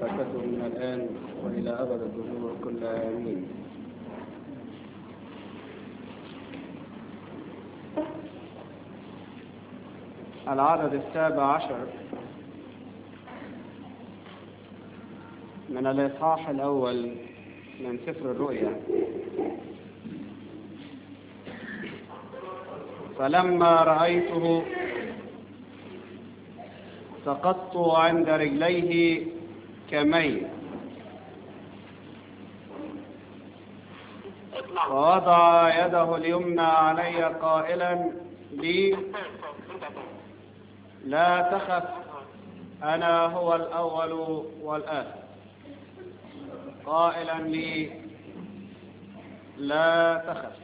وبركته من الآن وإلى أبد الدهور كلها آمين العدد السابع عشر من الإصحاح الأول من سفر الرؤيا فلما رأيته سقطت عند رجليه كميت ووضع يده اليمنى علي قائلا لي لا تخف أنا هو الأول والآخر قائلا لي لا تخف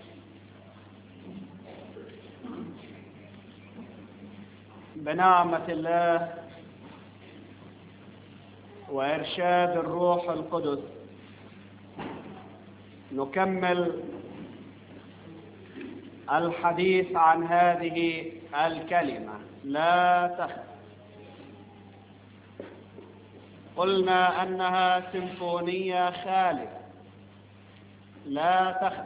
بنعمة الله وإرشاد الروح القدس نكمل الحديث عن هذه الكلمة لا تخف قلنا أنها سيمفونية خالدة لا تخف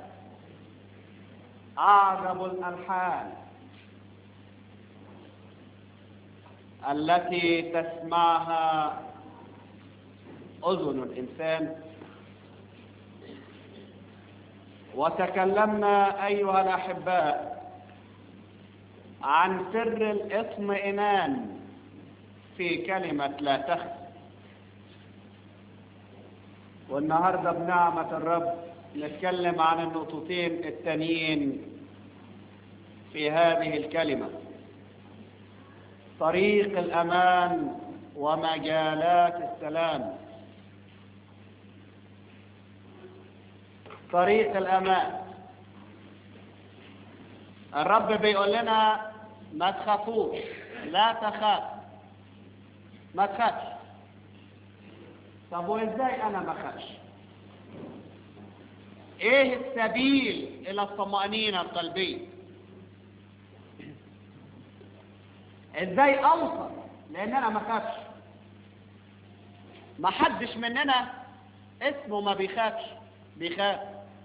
أعجب الألحان التي تسمعها أذن الإنسان وتكلمنا أيها الأحباء عن سر الاطمئنان في كلمة لا تخف والنهاردة بنعمة الرب نتكلم عن النقطتين التانيين في هذه الكلمة طريق الأمان ومجالات السلام طريق الأمان الرب بيقول لنا ما تخافوش لا تخاف ما تخافش طب وازاي انا ما اخافش ايه السبيل الى الطمأنينة القلبية ازاي اوصل لان انا ما اخافش ما حدش مننا اسمه ما بيخافش بيخاف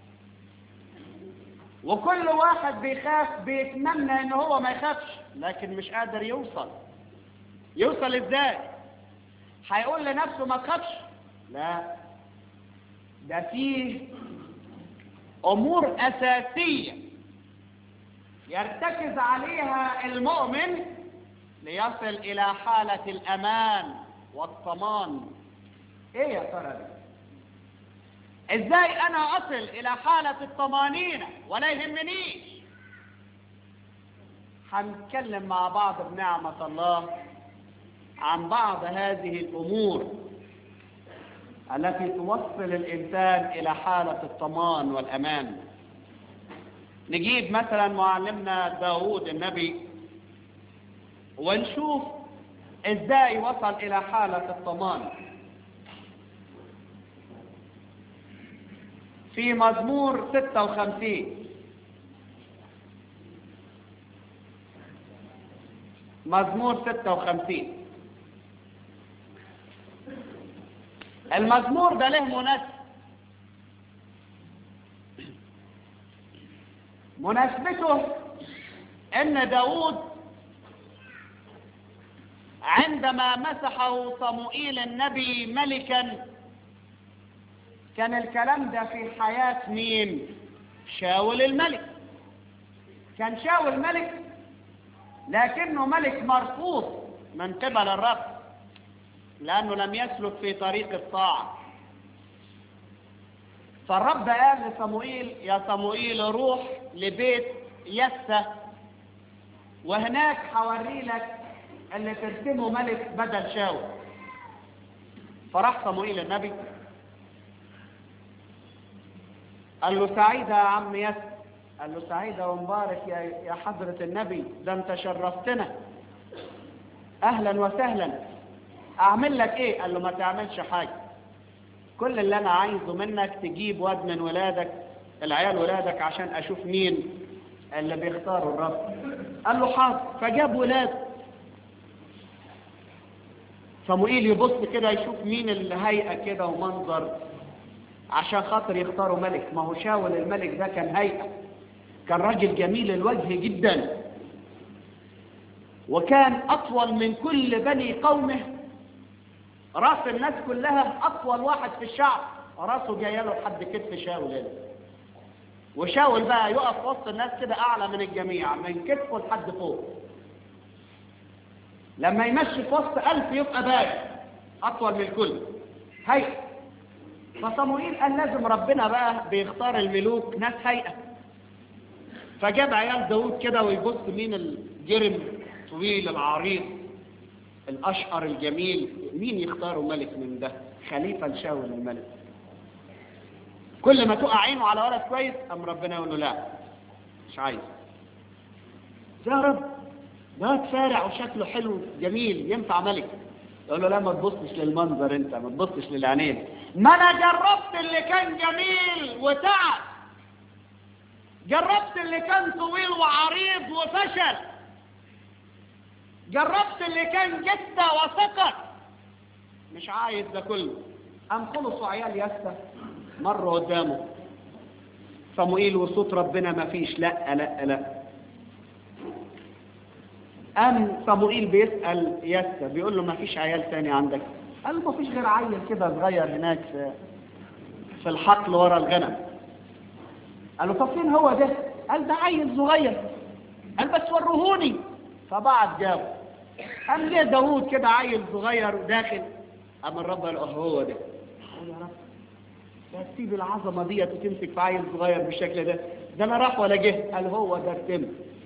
وكل واحد بيخاف بيتمنى ان هو ما يخافش لكن مش قادر يوصل يوصل ازاي هيقول لنفسه ما تخافش لا ده فيه امور اساسيه يرتكز عليها المؤمن ليصل الى حاله الامان والضمان ايه يا ترى ده ازاي انا اصل الى حالة الطمانينة ولا يهمنيش هنتكلم مع بعض بنعمة الله عن بعض هذه الامور التي توصل الانسان الى حالة الطمان والامان نجيب مثلا معلمنا داود النبي ونشوف ازاي وصل الى حالة الطمان في مزمور 56 مزمور 56 المزمور ده له مناسبة مناسبته ان داود عندما مسحه صموئيل النبي ملكا كان الكلام ده في حياة مين شاول الملك كان شاول ملك لكنه ملك مرفوض من قبل الرب لأنه لم يسلك في طريق الطاعة فالرب قال لصموئيل يا صموئيل روح لبيت يسة وهناك حوري لك اللي ترسمه ملك بدل شاول فراح صموئيل النبي قال له سعيدة يا عم ياسر قال له سعيدة ومبارك يا يا حضرة النبي ده انت شرفتنا اهلا وسهلا اعمل لك ايه قال له ما تعملش حاجة كل اللي انا عايزه منك تجيب واد من ولادك العيال ولادك عشان اشوف مين اللي بيختاروا الرب قال له حاضر فجاب ولاد صموئيل يبص كده يشوف مين الهيئة كده ومنظر عشان خاطر يختاروا ملك ما هو شاول الملك ده كان هيئة كان راجل جميل الوجه جدا وكان أطول من كل بني قومه راس الناس كلها أطول واحد في الشعب راسه جايه له لحد كتف شاول هنا وشاول بقى يقف وسط الناس كده أعلى من الجميع من كتفه لحد فوق لما يمشي في وسط ألف يبقى باين أطول من الكل هيئة فصموئيل قال لازم ربنا بقى بيختار الملوك ناس هيئة فجاب عيال داود كده ويبص مين الجرم طويل العريض الأشقر الجميل مين يختاروا ملك من ده خليفة لشاول الملك كل ما تقع عينه على ولد كويس أم ربنا يقول له لا مش عايز يا رب ده فارع وشكله حلو جميل ينفع ملك يقول له لا ما تبصش للمنظر انت ما تبصش للعينين ما انا جربت اللي كان جميل وتعب جربت اللي كان طويل وعريض وفشل جربت اللي كان جدة وسقط مش عايز ده كله قام خلصوا عيال يسة مروا قدامه صموئيل وصوت ربنا ما فيش لا لا لا قام صموئيل بيسأل يسة بيقول له ما فيش عيال تاني عندك قال له ما فيش غير عيل كده صغير هناك في في الحقل ورا الغنم قال له طب فين هو ده قال ده عيل صغير قال بس ورهوني فبعت جابه قام جه داوود كده عيل صغير وداخل قام الرب قال له هو ده قال يا رب لا تسيب العظمه ديت وتمسك في عيل صغير بالشكل ده ده انا راح ولا جه قال هو ده ارتم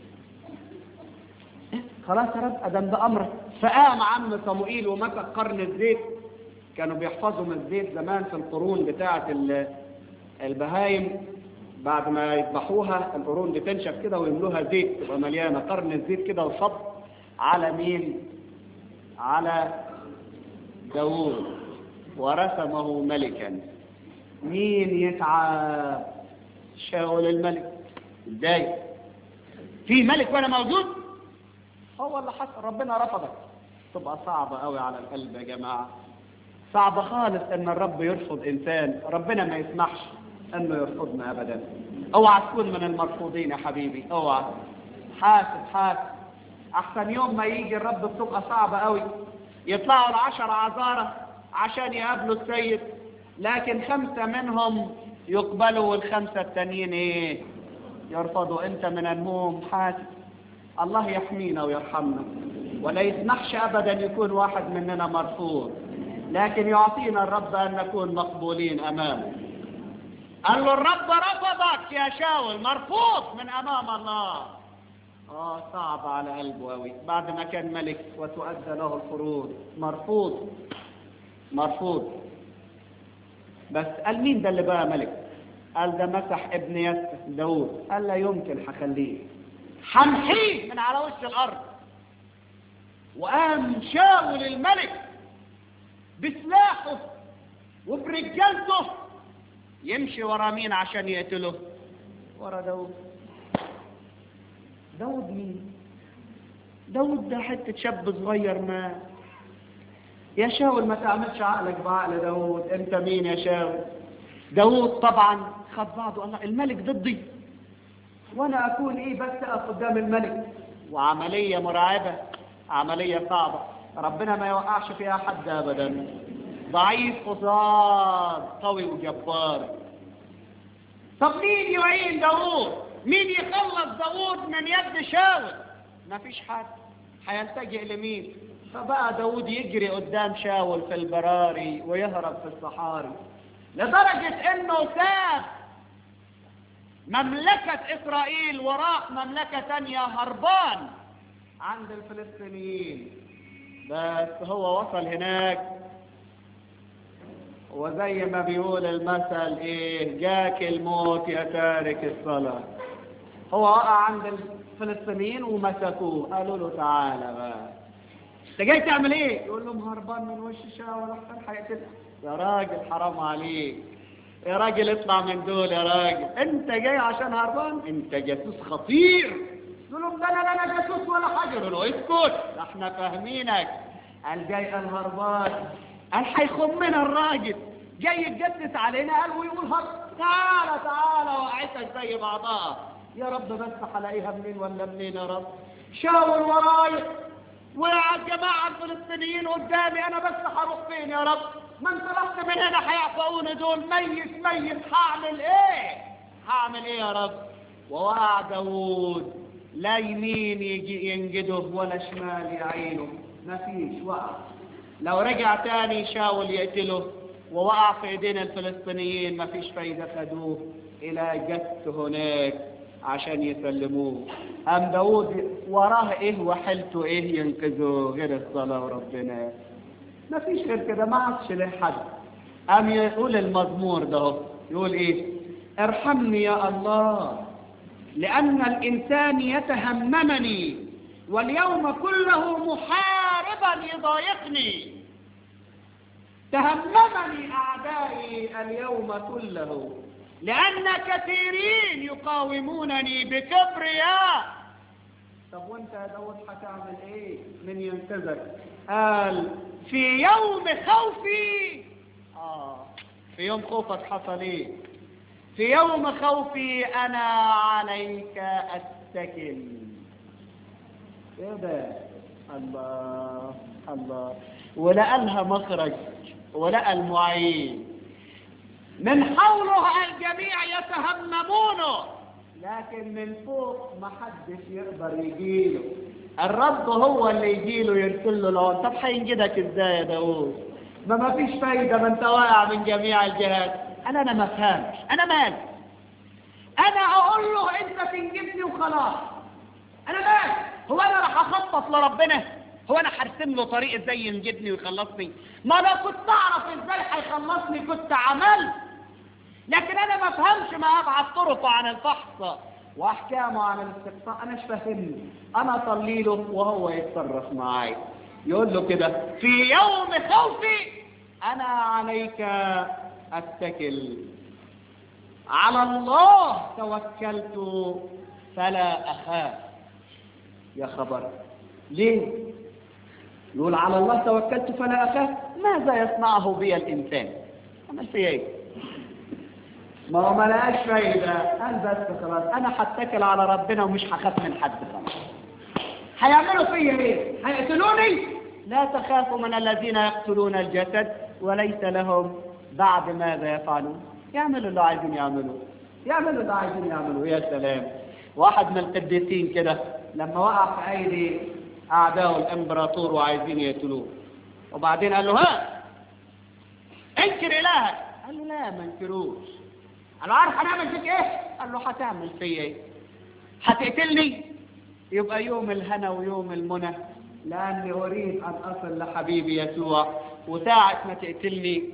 خلاص يا رب ادم ده امرك فقام عم صموئيل ومسك قرن الزيت كانوا بيحفظوا من الزيت زمان في القرون بتاعه البهايم بعد ما يذبحوها القرون دي تنشف كده ويملوها زيت تبقى مليانه قرن الزيت كده وصب على مين على داوود ورسمه ملكا مين يتعب شاول الملك ازاي في ملك وانا موجود هو اللي حصل ربنا رفضك تبقى صعبة قوي على القلب يا جماعة صعب خالص ان الرب يرفض انسان ربنا ما يسمحش انه يرفضنا ابدا اوعى تكون من المرفوضين يا حبيبي اوعى حاسب حاسب احسن يوم ما يجي الرب بتبقى صعبة قوي يطلعوا العشر عذارة عشان يقابلوا السيد لكن خمسة منهم يقبلوا والخمسة التانيين ايه يرفضوا انت من الموم حاسب الله يحمينا ويرحمنا ولا يسمحش ابدا يكون واحد مننا مرفوض لكن يعطينا الرب ان نكون مقبولين امامه قال له الرب رفضك يا شاول مرفوض من امام الله اه صعب على قلبه قوي بعد ما كان ملك وتؤدى له الفروض مرفوض مرفوض بس قال مين ده اللي بقى ملك قال ده مسح ابن يسف داود قال لا يمكن هخليه حمحيه من على وش الارض وقام شاول الملك بسلاحه وبرجالته يمشي ورا مين عشان يقتله ورا داود داود مين داود ده حتة شاب صغير ما يا شاول ما تعملش عقلك بعقل داود انت مين يا شاول داود طبعا خد بعضه الله الملك ضدي وانا اكون ايه بس اقف قدام الملك وعملية مرعبة عملية صعبة ربنا ما يوقعش فيها حد ابدا ضعيف قصاد قوي وجبار طب مين يعين داوود مين يخلص داوود من يد شاول ما فيش حد هيلتجئ لمين فبقى داوود يجري قدام شاول في البراري ويهرب في الصحاري لدرجة انه ساب مملكة اسرائيل وراح مملكة تانية هربان عند الفلسطينيين بس هو وصل هناك وزي ما بيقول المثل ايه جاك الموت يا تارك الصلاة هو وقع عند الفلسطينيين ومسكوه قالوا له تعالى بقى انت جاي تعمل ايه يقول لهم هربان من وش شاول احسن هيقتلك يا راجل حرام عليك يا راجل اطلع من دول يا راجل انت جاي عشان هربان انت جاسوس خطير يقول لهم لا لا لا جاسوس ولا حاجه يقولوا له اسكت احنا فاهمينك قال جاي الهربان قال هيخمنا الراجل جاي يتجسس علينا قال ويقول هر تعالى تعالى وقعتك زي بعضها يا رب بس هلاقيها منين ولا منين يا رب شاور ورايا وقع الجماعة الفلسطينيين قدامي أنا بس هروح فين يا رب ما انت رحت من هنا هيعفقوني دول ميت ميت هعمل ايه هعمل ايه يا رب ووقع داوود لا يمين يجي ينجده ولا شمال يعينه مفيش وقع لو رجع تاني شاول يقتله ووقع في ايدين الفلسطينيين مفيش فايدة خدوه الى جت هناك عشان يسلموه قام داود وراه ايه وحلته ايه ينقذه غير الصلاة وربنا مفيش غير كده ما عادش له حد قام يقول المزمور ده هو. يقول ايه ارحمني يا الله لأن الإنسان يتهممني واليوم كله محاربا يضايقني تهممني أعدائي اليوم كله لأن كثيرين يقاومونني بكبرياء طب وانت يا داود هتعمل ايه من ينتظر قال في يوم خوفي آه في يوم خوفك حصل ايه في يوم خوفي انا عليك اتكل ايه ده الله الله ولقى لها مخرج ولقى المعين من حوله الجميع يتهممونه لكن من فوق ما حدش يقدر يجيله الرب هو اللي يجيله يرسل له العون طب هينجدك ازاي يا داوود ما ما فيش فايده ما انت واقع من جميع الجهات انا انا ما فهمش انا مالي انا اقول له انت تنجبني وخلاص انا مالي هو انا راح اخطط لربنا هو انا هرسم له طريق ازاي ينجدني ويخلصني ما انا كنت اعرف ازاي هيخلصني كنت عملت لكن انا ما افهمش ما ابعد طرقه عن الفحص واحكامه عن الاستقصاء انا مش فاهمني انا اصلي له وهو يتصرف معايا يقول له كده في يوم خوفي انا عليك اتكل على الله توكلت فلا اخاف يا خبر ليه يقول على الله توكلت فلا اخاف ماذا يصنعه بي الانسان عمل في ايه ما هو ما لقاش فايده قال بس خلاص انا هتكل على ربنا ومش هخاف من حد خلاص هيعملوا فيا ايه هيقتلوني لا تخافوا من الذين يقتلون الجسد وليس لهم بعد ماذا يفعلون يعملوا اللي عايزين يعملوه يعملوا اللي عايزين يعملوه يا سلام واحد من القديسين كده لما وقع في ايدي اعداء الامبراطور وعايزين يقتلوه وبعدين قال له ها انكر الهك قال له لا ما انكروش قال له عارف هنعمل فيك ايه قال له هتعمل فيا ايه هتقتلني يبقى يوم الهنا ويوم المنى لاني اريد ان اصل لحبيبي يسوع وساعة ما تقتلني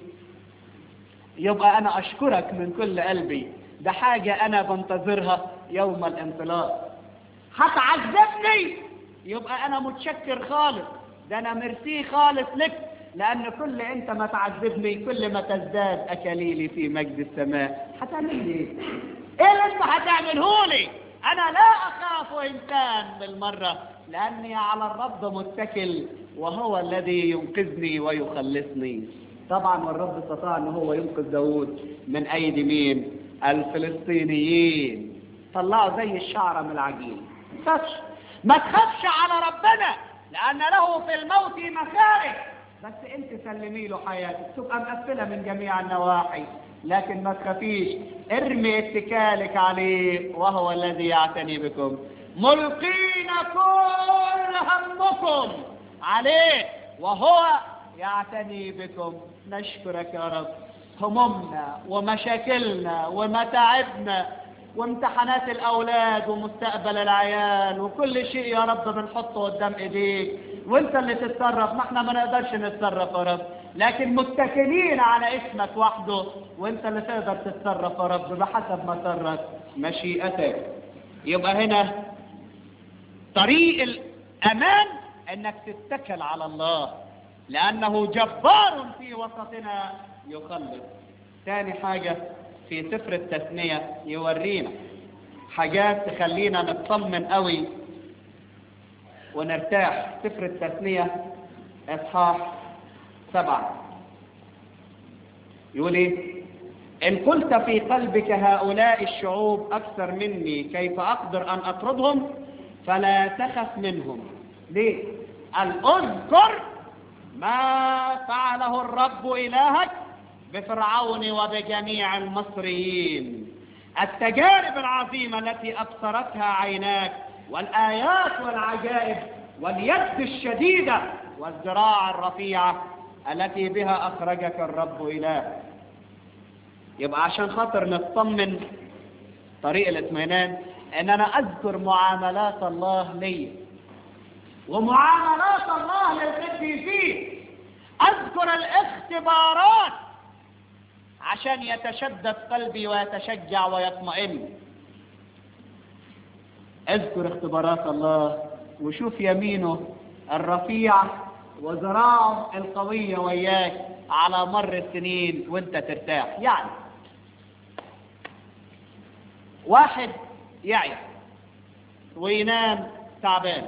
يبقى انا اشكرك من كل قلبي ده حاجة انا بنتظرها يوم الانطلاق هتعذبني يبقى انا متشكر خالص ده انا مرسي خالص لك لان كل انت ما تعذبني كل ما تزداد اكاليلي في مجد السماء هتعمل لي ايه ايه اللي انت هتعمله لي انا لا اخاف انسان بالمرة لاني على الرب متكل وهو الذي ينقذني ويخلصني طبعا والرب استطاع ان هو ينقذ داود من ايدي مين الفلسطينيين طلعوا زي الشعرة من العجين تخافش ما تخافش على ربنا لان له في الموت مخارج بس انت سلمي له حياتك تبقى مقفله من جميع النواحي لكن ما تخافيش ارمي اتكالك عليه وهو الذي يعتني بكم ملقين كل همكم عليه وهو يعتني بكم نشكرك يا رب همومنا ومشاكلنا ومتاعبنا وامتحانات الاولاد ومستقبل العيال وكل شيء يا رب بنحطه قدام ايديك وانت اللي تتصرف ما احنا ما نقدرش نتصرف يا رب لكن متكلين على اسمك وحده وانت اللي تقدر تتصرف يا رب بحسب ما سرت مشيئتك يبقى هنا طريق الامان انك تتكل على الله لانه جبار في وسطنا يخلص ثاني حاجة في سفر التثنية يورينا حاجات تخلينا نطمن قوي ونرتاح سفر التثنية اصحاح سبعة يقول ايه ان قلت في قلبك هؤلاء الشعوب اكثر مني كيف اقدر ان اطردهم فلا تخف منهم ليه قال اذكر ما فعله الرب الهك بفرعون وبجميع المصريين التجارب العظيمة التي أبصرتها عيناك والآيات والعجائب واليد الشديدة والذراع الرفيعة التي بها أخرجك الرب إلهك يبقى عشان خاطر نطمن طريق الاطمئنان ان انا اذكر معاملات الله لي ومعاملات الله للقديسين اذكر الاختبارات عشان يتشدد قلبي ويتشجع ويطمئن اذكر اختبارات الله وشوف يمينه الرفيعة وذراعه القوية وياك على مر السنين وانت ترتاح يعني واحد يعيا وينام تعبان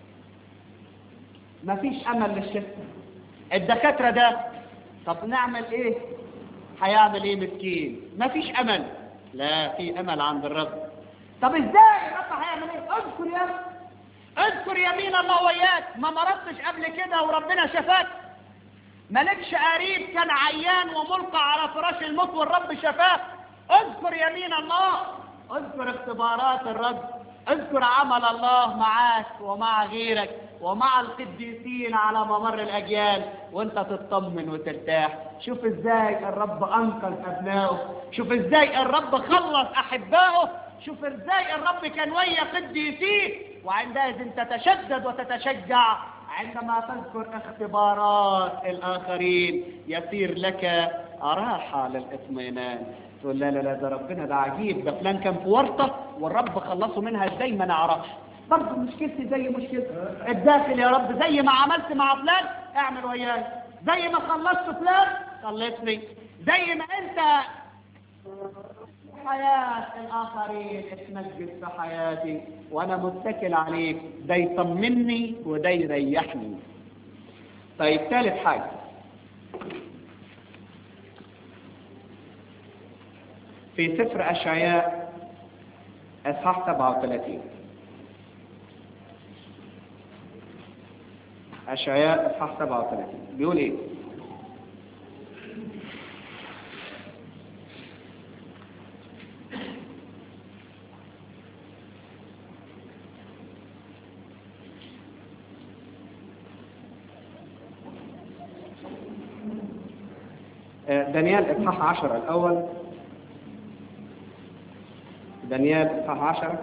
مفيش امل للشفاء الدكاتره ده طب نعمل ايه هيعمل ايه مسكين مفيش امل لا في امل عند الرب طب ازاي الرب هيعمل ايه اذكر يا رب اذكر يمين الله وياك ما مرضتش قبل كده وربنا شفاك مالكش قريب كان عيان وملقى على فراش الموت والرب شفاه اذكر يمين الله اذكر اختبارات الرب اذكر عمل الله معاك ومع غيرك ومع القديسين على ممر الاجيال وانت تطمن وترتاح شوف ازاي الرب انقذ ابنائه شوف ازاي الرب خلص احبائه شوف ازاي الرب كان ويا قديسيه وعندئذ تتشدد وتتشجع عندما تذكر اختبارات الاخرين يصير لك راحه للاطمئنان تقول لا لا لا ده ربنا ده عجيب ده فلان كان في ورطه والرب خلصه منها ازاي ما نعرفش برضه مشكلتي زي مشكلتي الداخل يا رب زي ما عملت مع فلان اعمل وياي زي ما خلصت فلان خلصني زي ما انت حياة الآخرين اتمجد في حياتي وأنا متكل عليك ده يطمني وده يريحني طيب ثالث حاجة في سفر أشعياء إصحاح 37 أشعياء إصحاح 37 بيقول إيه؟ دانيال إصحاح 10 الأول دانيال إصحاح 10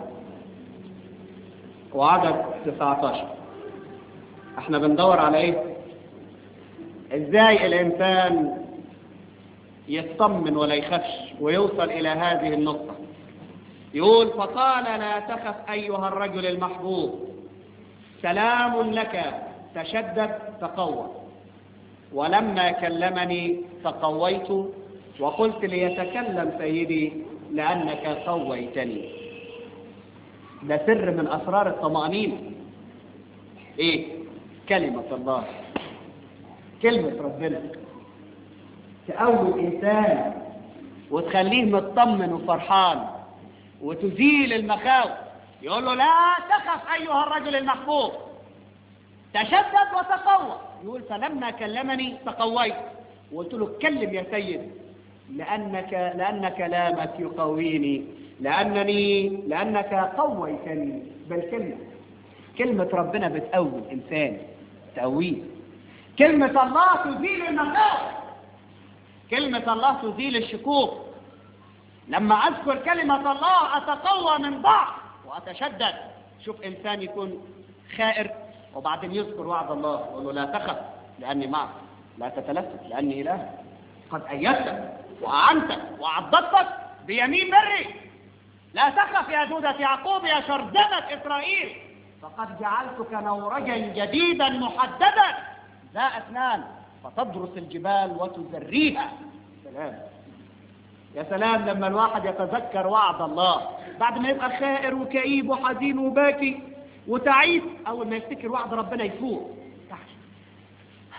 وعدد 19 احنا بندور على ايه ازاي الانسان يطمن ولا يخافش ويوصل الى هذه النقطة يقول فقال لا تخف ايها الرجل المحبوب سلام لك تشدد تقوى ولما كلمني تقويت وقلت ليتكلم سيدي لأنك قويتني ده سر من أسرار الطمأنينة إيه كلمة الله كلمة ربنا تقوي الإنسان وتخليه مطمن وفرحان وتزيل المخاوف يقول له لا تخف أيها الرجل المحبوب تشدد وتقوى يقول فلما كلمني تقويت وقلت له اتكلم يا سيد لأنك لأن كلامك يقويني لأنني لأنك قويتني بالكلمة كلمة ربنا بتقوي الإنسان تقويه كلمة الله تزيل المخاوف كلمة الله تزيل الشكوك لما أذكر كلمة الله أتقوى من ضعف وأتشدد شوف إنسان يكون خائر وبعدين يذكر وعد الله يقول له لا تخف لأني معك لا تتلفت لأني إله قد أيدتك وأعنتك وعضدتك بيمين بري لا تخف يا دودة يعقوب يا شرذمة إسرائيل فقد جعلتك نورجا جديدا محددا ذا أسنان فتدرس الجبال وتزريها سلام يا سلام لما الواحد يتذكر وعد الله بعد ما يبقى خائر وكئيب وحزين وباكي وتعيس أول ما يفتكر وعد ربنا يفوق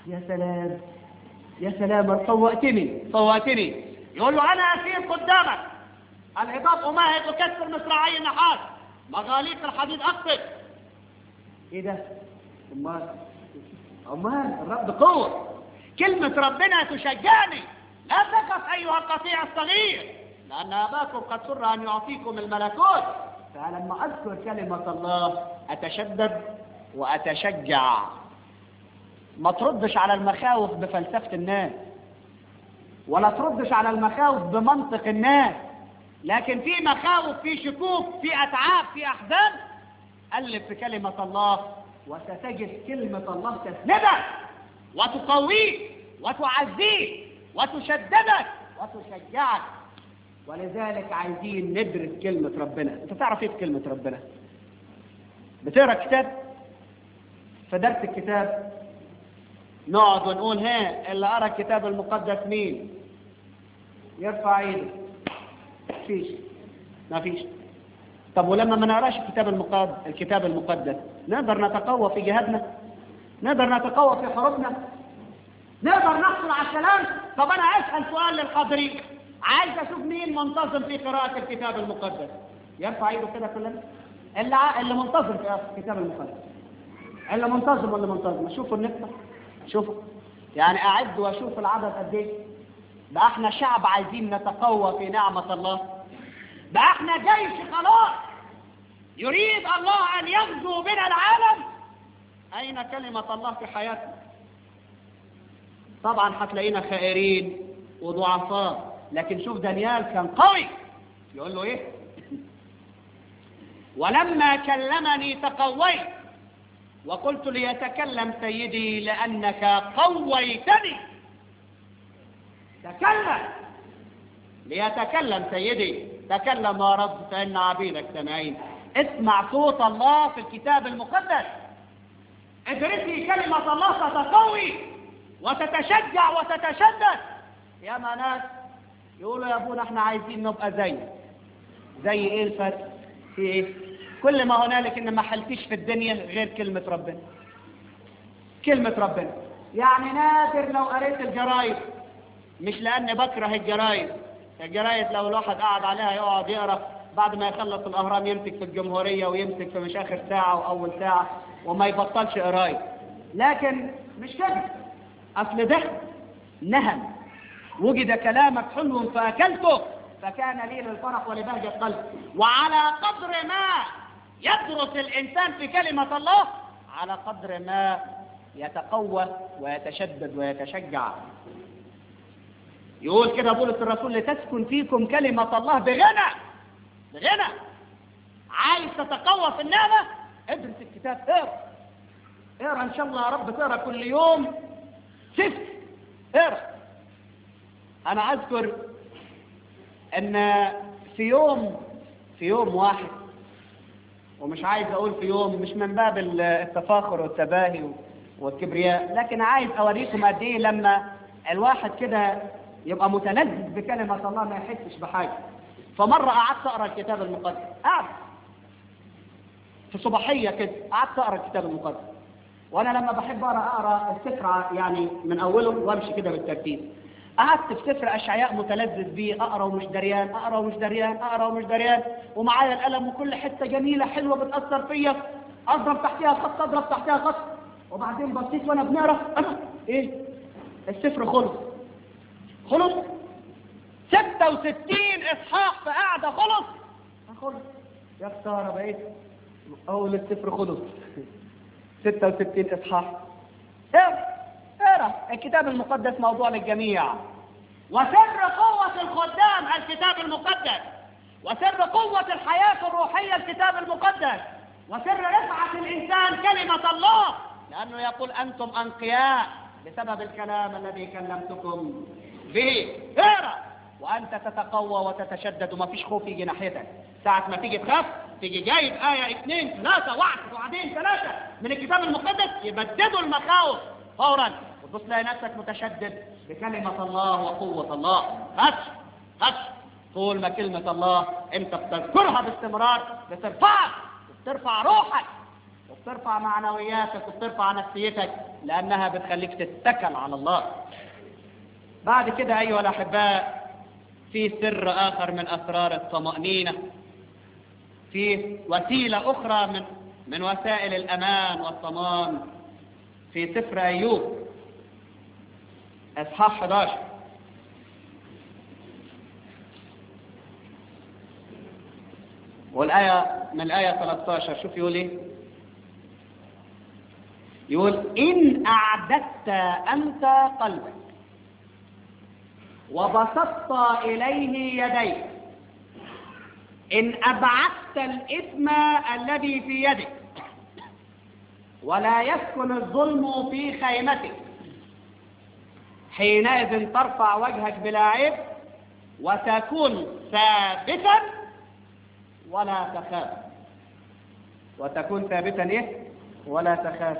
يا سلام يا سلام فوقتني فوقتني يقول له انا اسير قدامك الهضاب امهد وكسر مصراعي النحاس مغاليق الحديد اقصد ايه ده امال امال الرب قوه كلمه ربنا تشجعني لا تخف ايها القطيع الصغير لان اباكم قد سر ان يعطيكم الملكوت فلما اذكر كلمه الله اتشدد واتشجع ما تردش على المخاوف بفلسفه الناس ولا تردش على المخاوف بمنطق الناس لكن في مخاوف في شكوك في اتعاب في احزان قلب في كلمه الله وستجد كلمه الله تسندك وتقويك وتعزيك وتشددك وتشجعك ولذلك عايزين ندرس كلمة ربنا انت تعرف ايه كلمة ربنا بتقرا كتاب فدرس الكتاب نقعد ونقول ها اللي قرا الكتاب المقدس مين يرفع ايده مفيش مفيش طب ولما ما نقراش الكتاب المقدس الكتاب المقدس نقدر نتقوى في جهادنا نقدر نتقوى في حروبنا نقدر نحصل على السلام طب انا اسال سؤال للحاضرين عايز اشوف مين منتظم في قراءه الكتاب المقدس يرفع ايده كده كلنا اللي ع... اللي منتظم في الكتاب المقدس اللي منتظم ولا منتظم شوفوا النقطه شوفوا يعني اعد واشوف العدد قد ايه ده احنا شعب عايزين نتقوى في نعمه الله ده احنا جيش خلاص يريد الله ان يغزو بنا العالم اين كلمه الله في حياتنا طبعا هتلاقينا خائرين وضعفاء لكن شوف دانيال كان قوي يقول له ايه ولما كلمني تقويت وقلت ليتكلم سيدي لانك قويتني تكلم ليتكلم سيدي تكلم يا رب فان عبيدك سامعين اسمع صوت الله في الكتاب المقدس ادرسي كلمه الله تتقوي وتتشجع وتتشدد يا ما ناس يقولوا يا ابونا احنا عايزين نبقى زي زي ايه الفرق في ايه كل ما هنالك ان ما حلتيش في الدنيا غير كلمة ربنا كلمة ربنا يعني نادر لو قريت الجرايد مش لاني بكره الجرايد الجرايد لو الواحد قعد عليها يقعد يقرا بعد ما يخلص الاهرام يمسك في الجمهورية ويمسك في مش اخر ساعة واول ساعة وما يبطلش قراية لكن مش كده اصل ده نهم وجد كلامك حلو فاكلته فكان لي للفرح ولبهجة قلب وعلى قدر ما يدرس الإنسان في كلمة الله على قدر ما يتقوى ويتشدد ويتشجع يقول كده بولس الرسول لتسكن فيكم كلمة الله بغنى بغنى عايز تتقوى في النعمة ادرس الكتاب اقرا اقرا ان شاء الله يا رب تقرا كل يوم سفر اقرا انا اذكر ان في يوم في يوم واحد ومش عايز اقول في يوم مش من باب التفاخر والتباهي والكبرياء لكن عايز اوريكم قد ايه لما الواحد كده يبقى متلذذ بكلمة الله ما يحسش بحاجة فمرة قعدت اقرا الكتاب المقدس قعد في صباحية كده قعدت اقرا الكتاب المقدس وانا لما بحب اقرا اقرا السفر يعني من اوله وامشي كده بالترتيب قعدت في سفر اشعياء متلذذ بيه اقرا ومش دريان اقرا ومش دريان اقرا ومش دريان ومعايا القلم وكل حته جميله حلوه بتاثر فيا اضرب تحتها خط اضرب تحتها خط وبعدين بصيت وانا بنقرا انا ايه السفر خلص خلص 66 اصحاح في قاعده خلص خلص يا خساره بقيت اول السفر خلص 66 اصحاح اقرا اقرا الكتاب المقدس موضوع للجميع وسر قوة الخدام الكتاب المقدس وسر قوة الحياة الروحية الكتاب المقدس وسر رفعة الإنسان كلمة الله لأنه يقول أنتم أنقياء بسبب الكلام الذي كلمتكم به اقرا وأنت تتقوى وتتشدد وما فيش خوف يجي ناحيتك ساعة ما تيجي تخاف تيجي جايب آية اثنين ثلاثة واحد وبعدين ثلاثة من الكتاب المقدس يبددوا المخاوف فورا وتبص تلاقي نفسك متشدد بكلمة الله وقوة الله خش خش طول ما كلمة الله انت بتذكرها باستمرار بترفعك بترفع روحك وبترفع معنوياتك وبترفع نفسيتك لأنها بتخليك تتكل على الله بعد كده أيها الأحباء في سر آخر من أسرار الطمأنينة في وسيلة أخرى من من وسائل الأمان والطمان في سفر أيوب إصحاح 11 والآية من الآية 13 شوف يقول إيه يقول إن أعددت أنت قلبك وبسطت إليه يديك إن أبعدت الإثم الذي في يدك ولا يسكن الظلم في خيمتك حينئذ ترفع وجهك بلا عيب وتكون ثابتا ولا تخاف وتكون ثابتا ايه ولا تخاف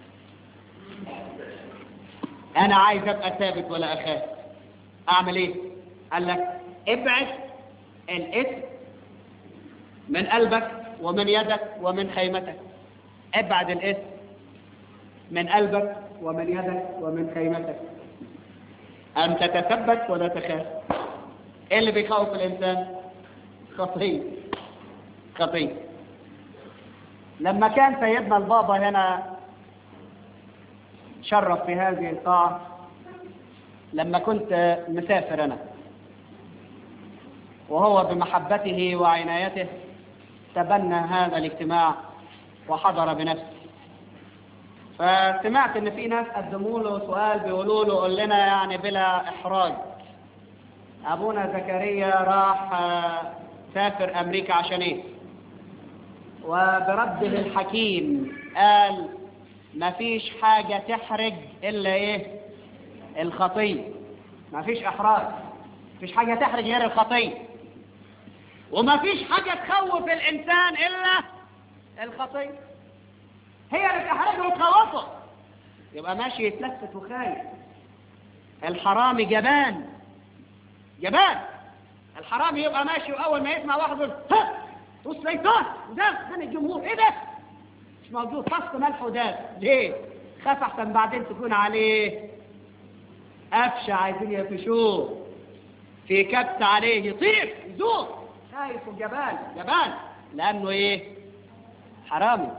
انا عايز ابقى ثابت ولا اخاف اعمل ايه قال لك ابعد الاثم من قلبك ومن يدك ومن خيمتك ابعد الاثم من قلبك ومن يدك ومن خيمتك ان تتثبت ولا تخاف ايه اللي بيخوف الانسان خطيه خطيه لما كان سيدنا البابا هنا شرف في هذه القاعة لما كنت مسافر أنا وهو بمحبته وعنايته تبنى هذا الاجتماع وحضر بنفسه فسمعت ان في ناس قدموا له سؤال بيقولوا له قول لنا يعني بلا احراج ابونا زكريا راح سافر امريكا عشان ايه وبرده الحكيم قال ما فيش حاجة تحرج إلا إيه الخطية ما فيش إحراج ما فيش حاجة تحرج غير الخطية وما فيش حاجة تخوف الإنسان إلا الخطية هي اللي تحرجه وتخوفه يبقى ماشي يتلفت وخايف الحرامي جبان جبان الحرامي يبقى ماشي وأول ما يسمع واحد يقول ها والشيطان وده من الجمهور ايه ده مش موجود فص ملح وداب ليه خاف احسن بعدين تكون عليه قفشه عايزين يقفشوه في كبت عليه يطير يزور خايف وجبان جبان لانه ايه حرامي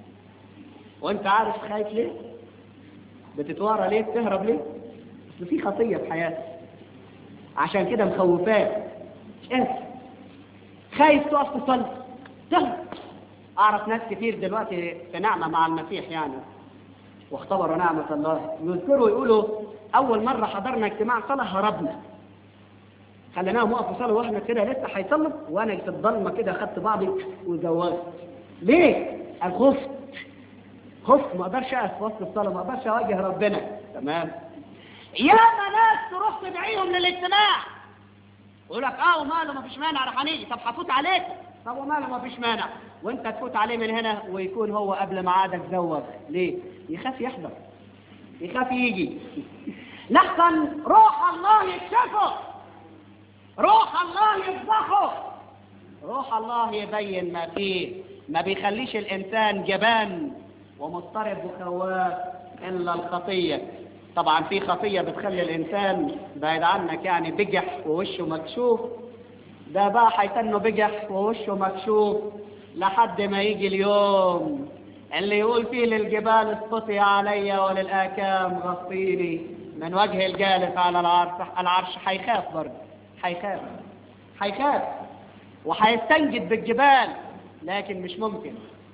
وانت عارف خايف ليه بتتوارى ليه بتهرب ليه اصل في خطيه في حياتك عشان كده مخوفاك ايه خايف تقف تصلي تصلي اعرف ناس كتير دلوقتي في نعمه مع المسيح يعني واختبروا نعمه الله يذكروا يقولوا اول مره حضرنا اجتماع صلاه هربنا خليناهم وقفوا صلاه واحنا كده لسه هيصلوا وانا في الضلمه كده خدت بعضي وزوجت ليه؟ الخوف خفت ما اقدرش اقف في وسط الصلاه ما اقدرش اواجه ربنا تمام ياما ناس تروح تدعيهم للاجتماع يقول لك اه وماله ما فيش مانع راح هنيجي طب هفوت عليك طب وماله ما فيش مانع وانت تفوت عليه من هنا ويكون هو قبل ميعادك زوج ليه يخاف يحضر يخاف يجي لحظا روح الله يكشفه روح الله يفضحه روح الله يبين ما فيه ما بيخليش الانسان جبان ومضطرب وخواف الا الخطيه طبعا في خطيه بتخلي الانسان بعيد عنك يعني بجح ووشه مكشوف ده بقى هيتنه بجح ووشه مكشوف لحد ما يجي اليوم اللي يقول فيه للجبال اسقطي علي وللاكام غطيني من وجه الجالس على العرش العرش هيخاف برضه هيخاف هيخاف وهيستنجد بالجبال لكن مش ممكن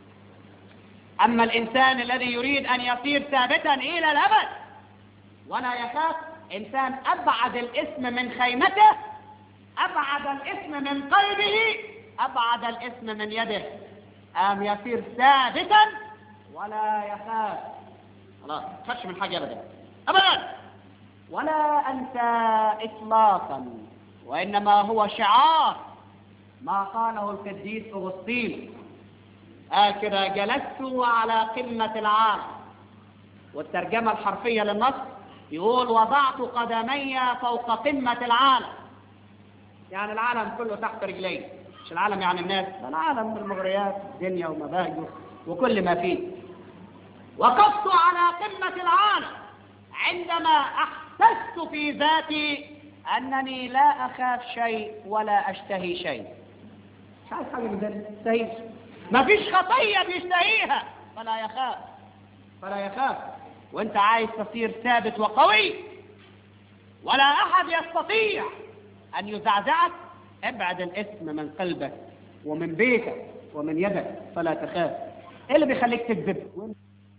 اما الانسان الذي يريد ان يصير ثابتا الى الابد ولا يخاف انسان ابعد الاسم من خيمته ابعد الاسم من قلبه ابعد الاسم من يده ام يصير ثابتا ولا يخاف خلاص خش من حاجه ابدا ابدا ولا انسى اطلاقا وانما هو شعار ما قاله القديس اغسطين قال كده جلست على قمه العالم والترجمه الحرفيه للنص يقول وضعت قدمي فوق قمة العالم يعني العالم كله تحت رجلي مش العالم يعني الناس ده العالم بالمغريات الدنيا ومباهجه وكل ما فيه وقفت على قمة العالم عندما أحسست في ذاتي أنني لا أخاف شيء ولا أشتهي شيء مش عايز حاجة من ذلك استهيش ما فيش خطية بيشتهيها فلا يخاف فلا يخاف وانت عايز تصير ثابت وقوي ولا أحد يستطيع أن يزعزعك ابعد الاسم من قلبك ومن بيتك ومن يدك فلا تخاف ايه اللي بيخليك تكذب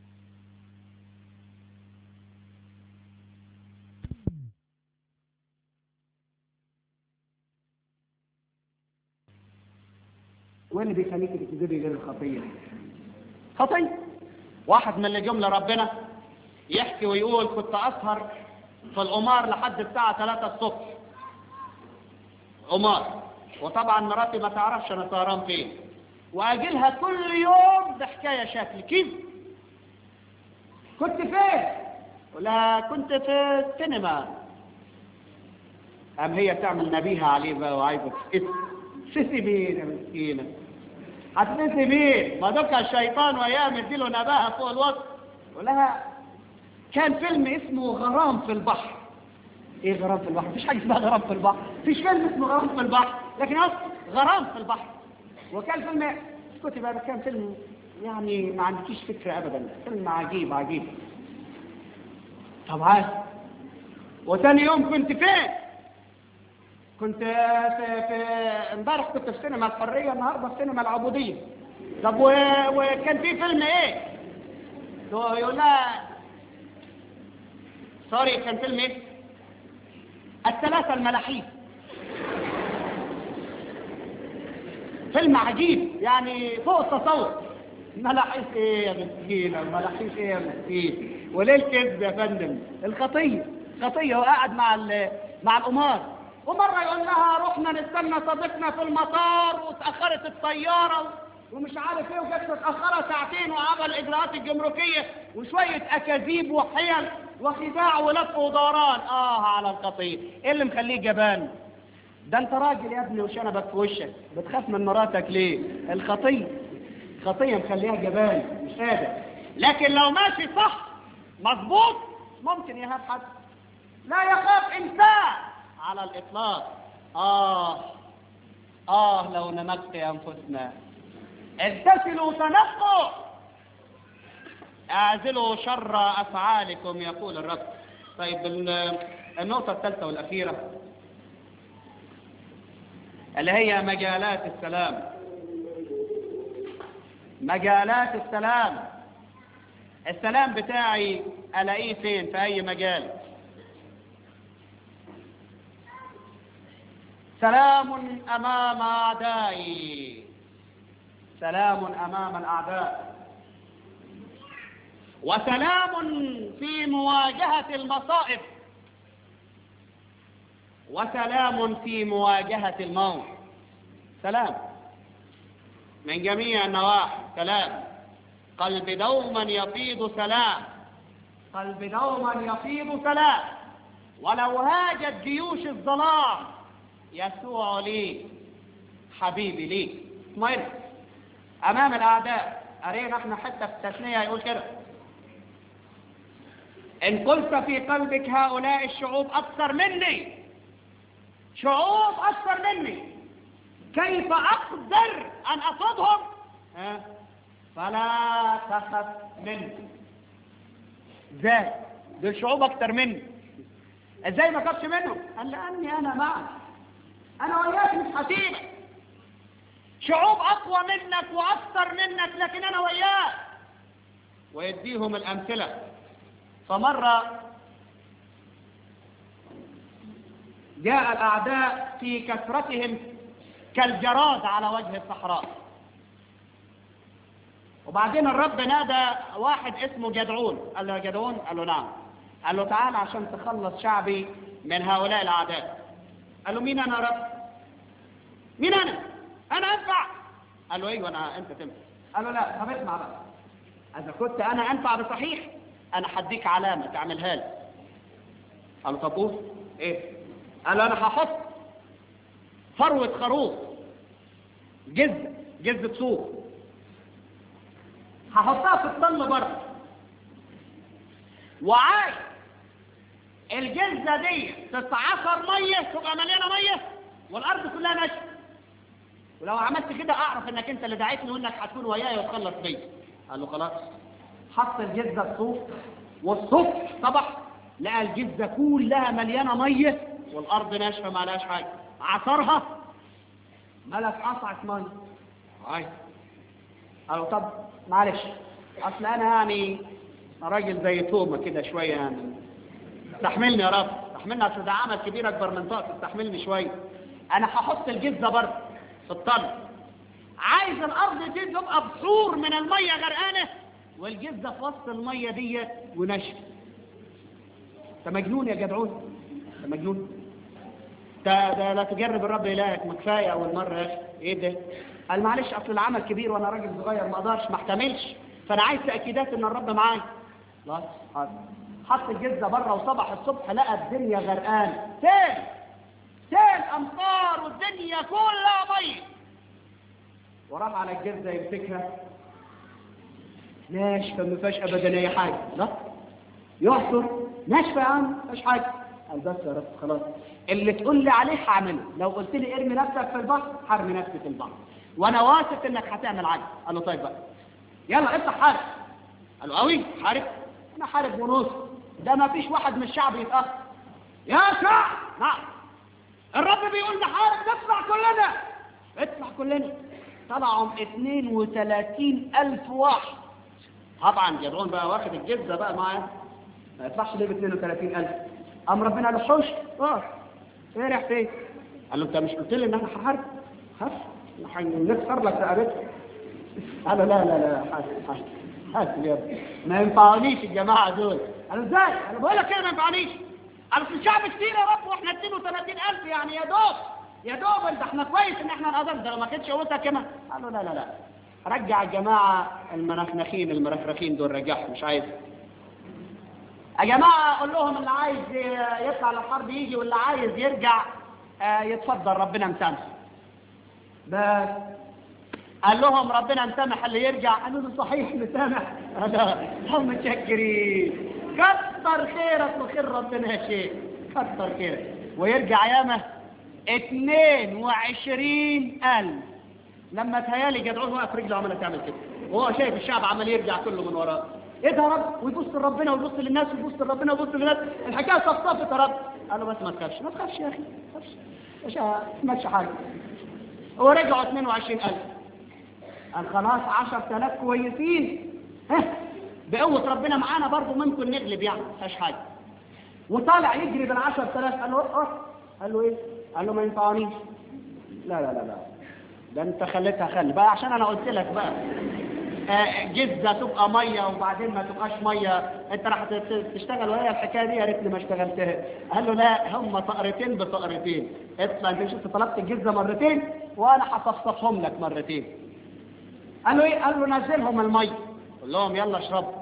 وايه اللي بيخليك تكذبي غير الخطيه خطيه واحد من اللي جم لربنا يحكي ويقول كنت اسهر في القمار لحد الساعه 3 الصبح قمار وطبعا مراتي ما تعرفش انا سهران فين واجيلها كل يوم بحكايه شكل كيف كنت فين ولا كنت في السينما قام هي تعمل نبيها عليه بقى وعايزه تسي مين يا مسكينه هتنسي مين ما دوك الشيطان وياه مديله نباهه فوق الوسط ولها كان فيلم اسمه غرام في البحر ايه غرام في البحر مفيش حاجه اسمها غرام في البحر مفيش فيلم اسمه غرام في البحر لكن اصل غرام في البحر وكان فيلم اسكتي بقى كان فيلم يعني ما عندكيش فكره ابدا فيلم عجيب عجيب طبعا وثاني يوم كنت فين كنت في في امبارح كنت في سينما الحريه النهارده في سينما العبوديه طب و... وكان في فيلم ايه يقول لها سوري كان فيلم ايه الثلاثه الملاحيف فيلم عجيب يعني فوق التصور ملاحيف ايه يا مسكينه ملاحيف ايه يا مسكين وليه الكذب يا فندم الخطيه خطيه وقاعد مع مع القمار ومره يقول لها رحنا نستنى صديقنا في المطار وتاخرت الطياره ومش عارف ايه وجت متاخره ساعتين وعمل الاجراءات الجمركيه وشويه اكاذيب وحيل وخداع ولف ودوران اه على الخطيه ايه اللي مخليه جبان ده انت راجل يا ابني وشنبك في وشك بتخاف من مراتك ليه الخطيه خطيه مخليها جبان مش قادر لكن لو ماشي صح مظبوط ممكن يهاب حد لا يخاف انسان على الاطلاق اه اه لو نمت انفسنا اغتسلوا تنقوا اعزلوا شر افعالكم يقول الرب طيب النقطه الثالثه والاخيره اللي هي مجالات السلام مجالات السلام السلام بتاعي الاقيه فين في اي مجال سلام امام اعدائي سلام امام الاعداء وسلام في مواجهه المصائب وسلام في مواجهة الموت سلام من جميع النواحي سلام قلب دوما يفيض سلام قلب دوما يفيض سلام ولو هاجت جيوش الظلام يسوع لي حبيبي لي اطمئن امام الاعداء قرينا احنا حتى في التثنيه يقول كده ان قلت في قلبك هؤلاء الشعوب اكثر مني شعوب أكثر مني كيف أقدر أن أصدهم ها؟ فلا تخف مني ازاي دول شعوب أكثر مني ازاي ما خافش منهم قال لأني أنا معك أنا وياك مش هسيبك شعوب أقوى منك وأكثر منك لكن أنا وياك ويديهم الأمثلة فمرة جاء الأعداء في كثرتهم كالجراد على وجه الصحراء وبعدين الرب نادى واحد اسمه جدعون قال له يا جدعون قال له نعم قال له تعال عشان تخلص شعبي من هؤلاء الأعداء قال له مين أنا يا رب مين أنا أنا أنفع قال له أيوه أنا أنت تنفع قال له لا طب اسمع بقى إذا كنت أنا أنفع بصحيح أنا هديك علامة تعملها لي قال له طب قول إيه قال انا هحط فروة خروف جزء جزء صوف هحطها في الطن بره وعايز الجزة دي تتعصر مية تبقى مليانة مية والأرض كلها نشف ولو عملت كده أعرف إنك أنت اللي دعيتني وإنك هتكون وياي وتخلص بيا قال له خلاص حط الجزة الصوف والصوف طبح لقى الجزة كلها مليانة مية والأرض ناشفة ما لهاش حاجة عصرها ملك قطعة مية هاي قالوا طب معلش أصل أنا يعني راجل زي تومة كده شوية يعني استحملني يا رب استحملني أصل ده عمل كبير أكبر من طاقتي استحملني شوية أنا هحط الجزة برضه في الطن عايز الأرض دي تبقى بحور من المية غرقانة والجزة في وسط المية ديت ونشف انت مجنون يا جدعون انت مجنون ده ده لا تجرب الرب الهك ما كفايه اول مره يا اخي ايه ده قال معلش اصل العمل كبير وانا راجل صغير ما اقدرش ما احتملش فانا عايز تاكيدات ان الرب معايا خلاص حاضر حط الجزه بره وصبح الصبح لقى الدنيا غرقان سيل سيل امطار والدنيا كلها ميه وراح على الجزه يمسكها ناشفه ما فيهاش ابدا اي حاجه لا يحصر ناشفه يا عم ما فيهاش حاجه قال بس يا رب خلاص اللي تقول لي عليه هعمله لو قلت لي ارمي نفسك في البحر هرمي نفسي في البحر وانا واثق انك هتعمل عجل قال له طيب بقى يلا افتح حارب قال له قوي حارب انا حارب ونص ده ما فيش واحد من الشعب يتاخر يا شعب نعم الرب بيقول نحارب نطلع كلنا اطلع كلنا طلعوا 32 ألف واحد طبعا جدعون بقى واخد الجزة بقى معاه ما يطلعش ليه ب 32 ألف قام ربنا قال له حوش اه ايه رايح فين؟ قال له انت مش قلت لي ان انا هحارب؟ خف هنكسر لك رقبتك قال له لا لا لا حاسب حاسب حاسب يا ابني ما ينفعونيش الجماعه دول قال له ازاي؟ انا بقول لك كده ما ينفعنيش قال له الشعب كتير يا رب واحنا 32000 يعني يا دوب يا دوب انت احنا كويس ان احنا نقدر ده لو ما كانتش قوتها كمان قال له لا لا لا رجع الجماعه المنخنخين المرفرخين دول رجعهم مش عايز يا جماعه قول لهم اللي عايز يطلع للحرب يجي واللي عايز يرجع آه، يتفضل ربنا مسامح بس قال لهم ربنا مسامح اللي يرجع قالوا له صحيح مسامح انا هم متشكرين كتر خيرك وخير ربنا يا شيخ كتر خيرك ويرجع ياما اتنين وعشرين ألف لما تهيالي جدعون واقف رجله عماله تعمل كده وهو شايف الشعب عمال يرجع كله من وراه ايه ده يا رب ويبص لربنا ويبص للناس ويبص لربنا ويبص للناس الحكايه صفصفت يا رب قال له بس ما تخافش ما تخافش يا اخي ما تخافش مش ماشي حاجه ورجعوا 22000 قال خلاص 10000 كويسين ها بقوة ربنا معانا برضه ممكن نغلب يعني ما فيهاش حاجة وطالع يجري بال 10000 قال له اه قال له ايه؟ قال له ما ينفعنيش لا لا لا لا ده انت خليتها خلي بقى عشان انا قلت لك بقى آه، جزة تبقى مية وبعدين ما تبقاش مية انت راح ت- تشتغل وهي الحكاية دي يا ريتني ما اشتغلتها قال له لا هم طقرتين بطقرتين اطلع انت مش انت طلبت الجزة مرتين وانا هصفصفهم لك مرتين قال له ايه قال له نزلهم المية قول لهم يلا اشربوا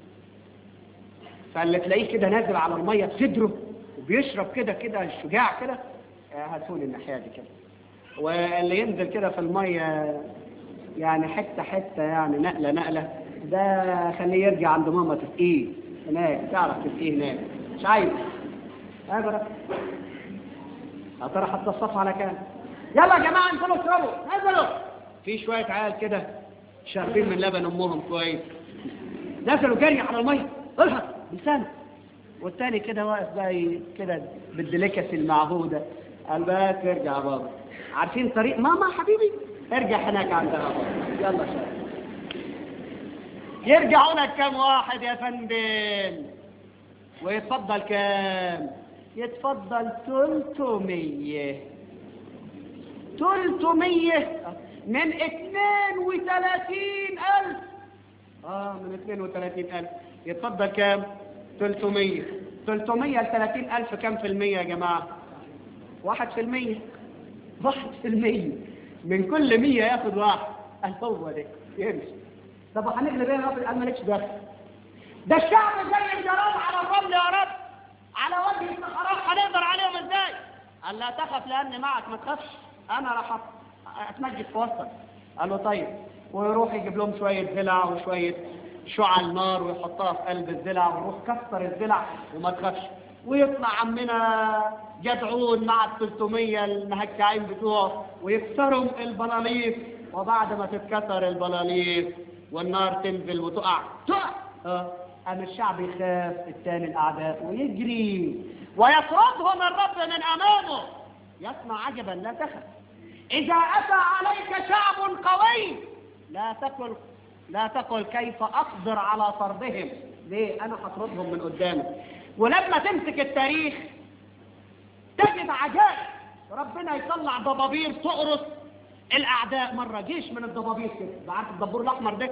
فاللي تلاقيه كده نازل على المية بصدره وبيشرب كده كده الشجاع كده آه، هاتوني الناحية دي كده واللي ينزل كده في المية يعني حتة حتة يعني نقلة نقلة ده خليه يرجع عند ماما تسقيه هناك تعرف تسقيه هناك مش عايز ابدا يا ترى حتى الصف على كام يلا يا جماعة انزلوا اشربوا نزلوا في شوية عيال كده شاربين من لبن امهم كويس نزلوا جري على المية الحق بلسانه والتاني كده واقف بقى ي- كده بالدليكسي المعهودة قال بس ارجع يا بابا عارفين طريق ماما حبيبي ارجع هناك عندها بابا يلا شباب يرجعوا لك كام واحد يا فندم ويتفضل كام يتفضل 300 300 من 32 ألف اه من 32 ألف يتفضل كام 300 300 ل 30 ألف كام في المية يا جماعة واحد في المية واحد في المية من كل مية ياخد واحد قال هو ده يمشي طب هنغلب ايه يا رب قال مالكش دخل ده الشعب زي الجراد على الرمل يا رب على وجه الصحراء هنقدر عليهم ازاي قال لا تخف لاني معك ما تخافش انا راح أت- اتمجد في وسطك قال له طيب ويروح يجيب لهم شوية ضلع وشوية شعل نار ويحطها في قلب الزلع ويروح كسر الزلع وما تخافش ويطلع عمنا جدعون مع ال 300 المهكعين بتوعه ويكسرهم البلاليف وبعد ما تتكسر البلاليف والنار تنزل وتقع تقع اه قام الشعب يخاف التاني الاعداء ويجري ويطردهم الرب من امامه يسمع عجبا لا تخف اذا اتى عليك شعب قوي لا تقل لا تقل كيف اقدر على طردهم ليه انا هطردهم من قدامك ولما تمسك التاريخ تجد عجائب ربنا يطلع ضبابير تقرص الاعداء مره جيش من الضبابير كده عارف الدبور الاحمر ده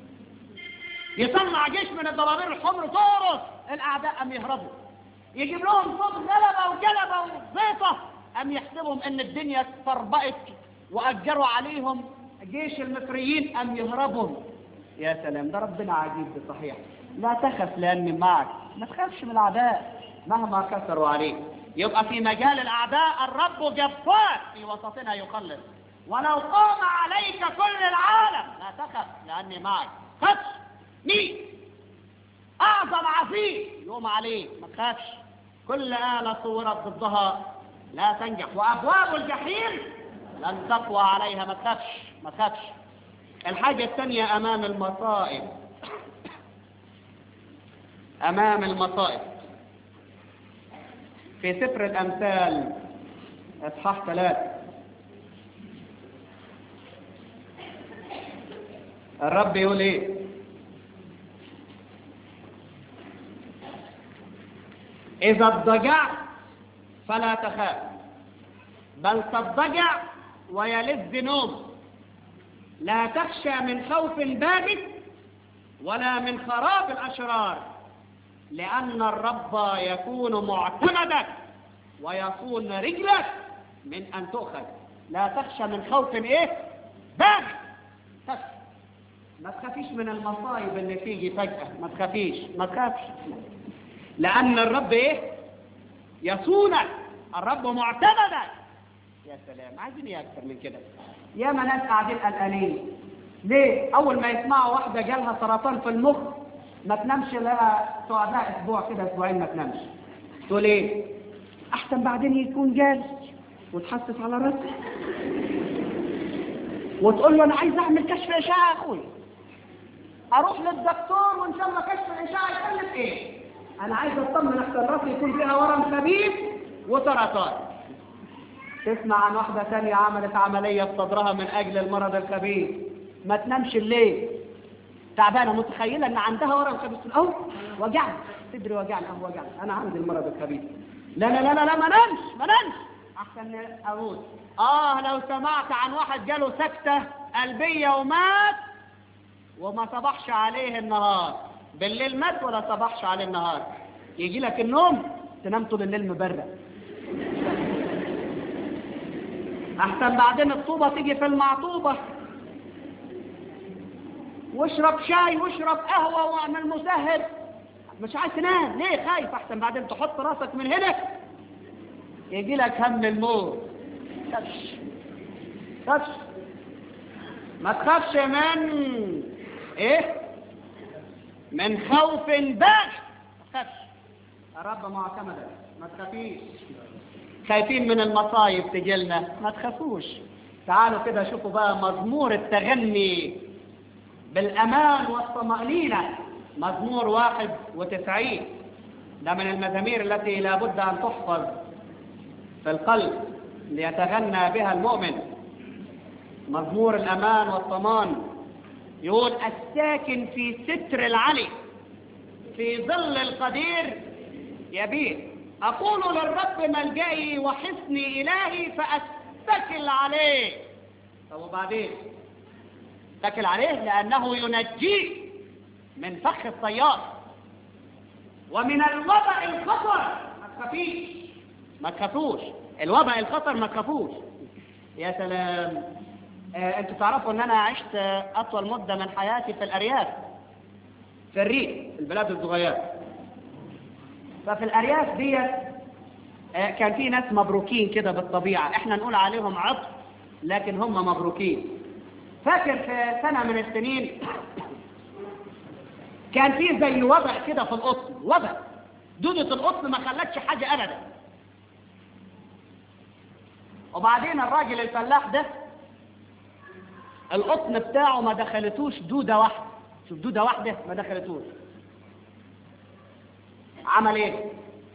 يطلع جيش من الضبابير الحمر تقرص الاعداء ام يهربوا يجيب لهم صوت غلبه وجلبه وزيطه ام يحسبهم ان الدنيا اتفربقت واجروا عليهم جيش المصريين ام يهربوا يا سلام ده ربنا عجيب بصحيح لا تخف لاني معك ما تخافش من الاعداء مهما كسروا عليك يبقى في مجال الاعداء الرب جبار في وسطنا يخلص ولو قام عليك كل العالم لا تخف لاني معك خفش مين اعظم عفيف يقوم عليك ما تخافش كل آلة صورت ضدها لا تنجح وأبواب الجحيم لن تقوى عليها ما تخافش ما تخافش الحاجة الثانية أمام المصائب أمام المصائب في سفر الأمثال إصحاح ثلاثة الرب يقول إيه إذا اضطجعت فلا تخاف بل تضطجع ويلذ نوم لا تخشى من خوف بارد ولا من خراب الأشرار لأن الرب يكون معتمدك ويكون رجلك من أن تؤخذ لا تخشى من خوف إيه بارد تخشى ما تخافيش من المصايب اللي تيجي فجأة ما تخافيش ما تخافش لأن الرب إيه يصونك الرب معتمدك يا سلام عايزين ايه اكتر من كده يا ما ناس قاعدين قلقانين ليه اول ما يسمعوا واحده جالها سرطان في المخ ما تنامش لها تقعد لها اسبوع كده اسبوعين ما تنامش تقول ايه احسن بعدين يكون جال وتحسس على راسك وتقول له انا عايز اعمل كشف اشعه يا اخوي اروح للدكتور وان شاء الله كشف الاشعه يكلف ايه انا عايز اطمن احسن راسي يكون فيها ورم خبيث وسرطان تسمع عن واحدة ثانية عملت عملية في صدرها من أجل المرض الخبيث ما تنامش الليل تعبانة متخيلة إن عندها ورم خبيث أو وجعني صدري وجعني أو وجعني أنا عندي المرض الخبيث لا لا لا لا, لا ما نامش ما نامش أحسن أموت آه لو سمعت عن واحد جاله سكتة قلبية ومات وما صبحش عليه النهار بالليل مات ولا صبحش عليه النهار يجي لك النوم تنام طول الليل مبرد احسن بعدين الطوبة تيجي في المعطوبة واشرب شاي واشرب قهوة واعمل مسهل مش عايز تنام ليه خايف احسن بعدين تحط راسك من هنا يجي لك هم الموت تفش تفش ما تخافش من ايه من خوف باش ما تخافش الرب معتمدك ما تخافيش خايفين من المصايب تجيلنا ما تخافوش تعالوا كده شوفوا بقى مزمور التغني بالأمان والطمأنينة مزمور واحد وتسعين ده من المزامير التي لابد أن تحفظ في القلب ليتغنى بها المؤمن مزمور الأمان والطمان يقول الساكن في ستر العلي في ظل القدير يبيت أقول للرب ملجئي وحصني إلهي فأتكل عليه طب وبعدين اتكل عليه لأنه ينجيه من فخ الطيار ومن الوباء الخطر ما تخافيش ما تخافوش الوباء الخطر ما تخافوش يا سلام آه انتوا تعرفوا ان انا عشت اطول مدة من حياتي في الارياف في الريف في البلاد الصغيره ففي الأرياف ديت كان في ناس مبروكين كده بالطبيعة احنا نقول عليهم عطف لكن هم مبروكين فاكر في سنة من السنين كان في زي وباء كده في القطن وباء دودة القطن ما خلتش حاجة أبدا وبعدين الراجل الفلاح ده القطن بتاعه ما دخلتوش دودة واحدة شوف دودة واحدة ما دخلتوش عمل ايه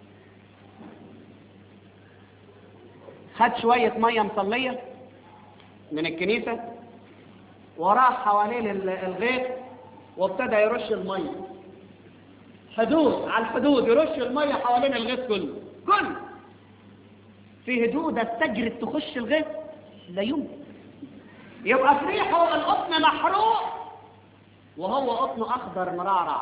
خد شوية مية مصلية من الكنيسة وراح حوالين ال- الغيط وابتدى يرش المية حدود على الحدود يرش المية حوالين الغيط كله كله في هدوء استجرت تخش الغيط لا يمكن يبقى في ريحه القطن محروق وهو قطن اخضر مرعرع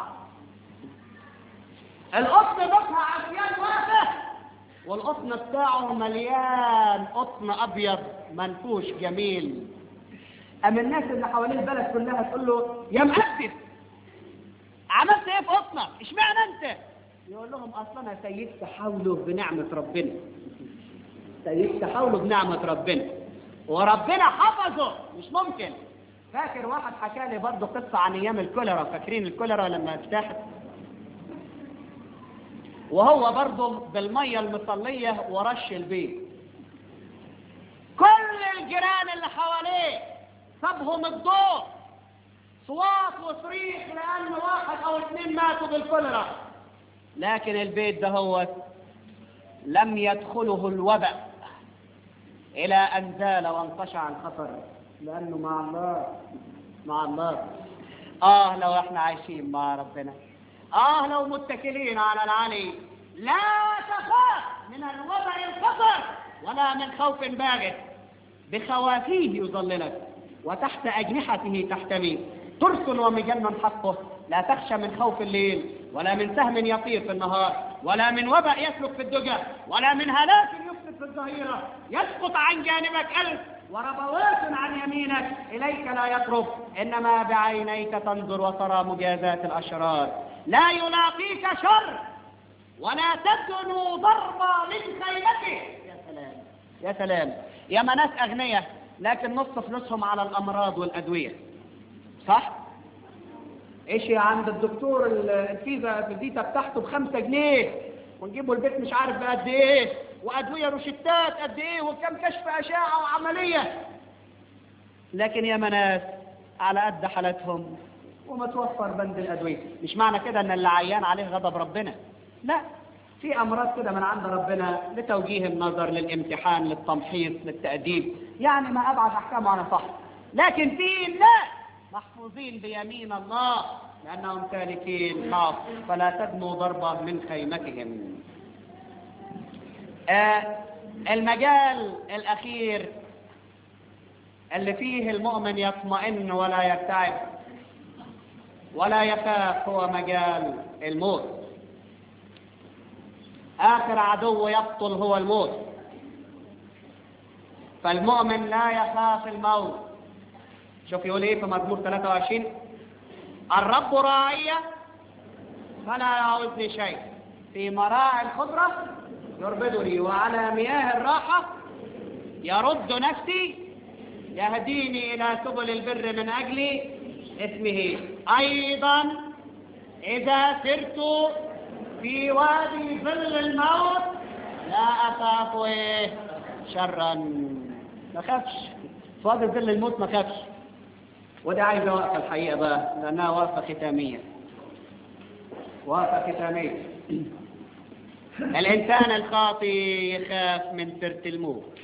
القطن بتاع عصيان واقف والقطن بتاعه مليان قطن ابيض منفوش جميل اما الناس اللي حوالين البلد كلها تقول له يا مؤسس عملت ايه في قطنك اشمعنى انت يقول لهم اصلا انا سيدت حوله بنعمه ربنا سيدت حوله بنعمه ربنا وربنا حفظه مش ممكن فاكر واحد حكى لي برضه قصه عن ايام الكوليرا فاكرين الكوليرا لما افتحت وهو برضه بالميه المصليه ورش البيت كل الجيران اللي حواليه صابهم الضوء صوات وصريخ لان واحد او اثنين ماتوا بالكوليرا لكن البيت ده هو لم يدخله الوباء الى ان زال وانقشع الخطر لانه مع الله مع الله اه لو احنا عايشين مع ربنا اه لو متكلين على العلي لا تخاف من الوباء الخطر ولا من خوف باغت بخوافيه يظللك وتحت أجنحته تحتمي ترس ومجنن حقه لا تخشى من خوف الليل ولا من سهم يطير في النهار ولا من وباء يسلك في الدجى ولا من هلاك يفسد في الظهيرة يسقط عن جانبك ألف وربوات عن يمينك إليك لا يقرب إنما بعينيك تنظر وترى مجازات الأشرار لا يلاقيك شر ولا تدنو ضربة من خيمته يا سلام يا سلام يا ما ناس أغنياء لكن نص فلوسهم على الأمراض والأدوية صح؟ ايش عند الدكتور ال- الفيزا الفيزيتا بتاعته بخمسة جنيه ونجيبه البيت مش عارف بقد ايه وادويه روشتات قد ايه وكم كشف اشعه وعمليه لكن يا مناس على قد حالتهم وما توفر بند الادويه مش معنى كده ان اللي عيان عليه غضب ربنا لا في امراض كده من عند ربنا لتوجيه النظر للامتحان للتمحيص للتاديب يعني ما ابعد احكامه انا صح لكن في ناس محفوظين بيمين الله لانهم سالكين حق فلا تدنو ضربه من خيمتهم آه المجال الاخير اللي فيه المؤمن يطمئن ولا يرتعب ولا يخاف هو مجال الموت آخر عدو يقتل هو الموت فالمؤمن لا يخاف الموت شوف يقول ايه في مزمور 23 الرب راعي فلا يعوزني شيء في مراعي الخضرة يربدني وعلى مياه الراحة يرد نفسي يهديني إلى سبل البر من أجل اسمه أيضا إذا سرت في وادي ظل الموت لا أخاف إيه شرا ما خافش في وادي ظل الموت ما خافش ودي عايزة وقفة الحقيقة بقى لأنها وقفة ختامية وقفة ختامية الإنسان الخاطي يخاف من سرة الموت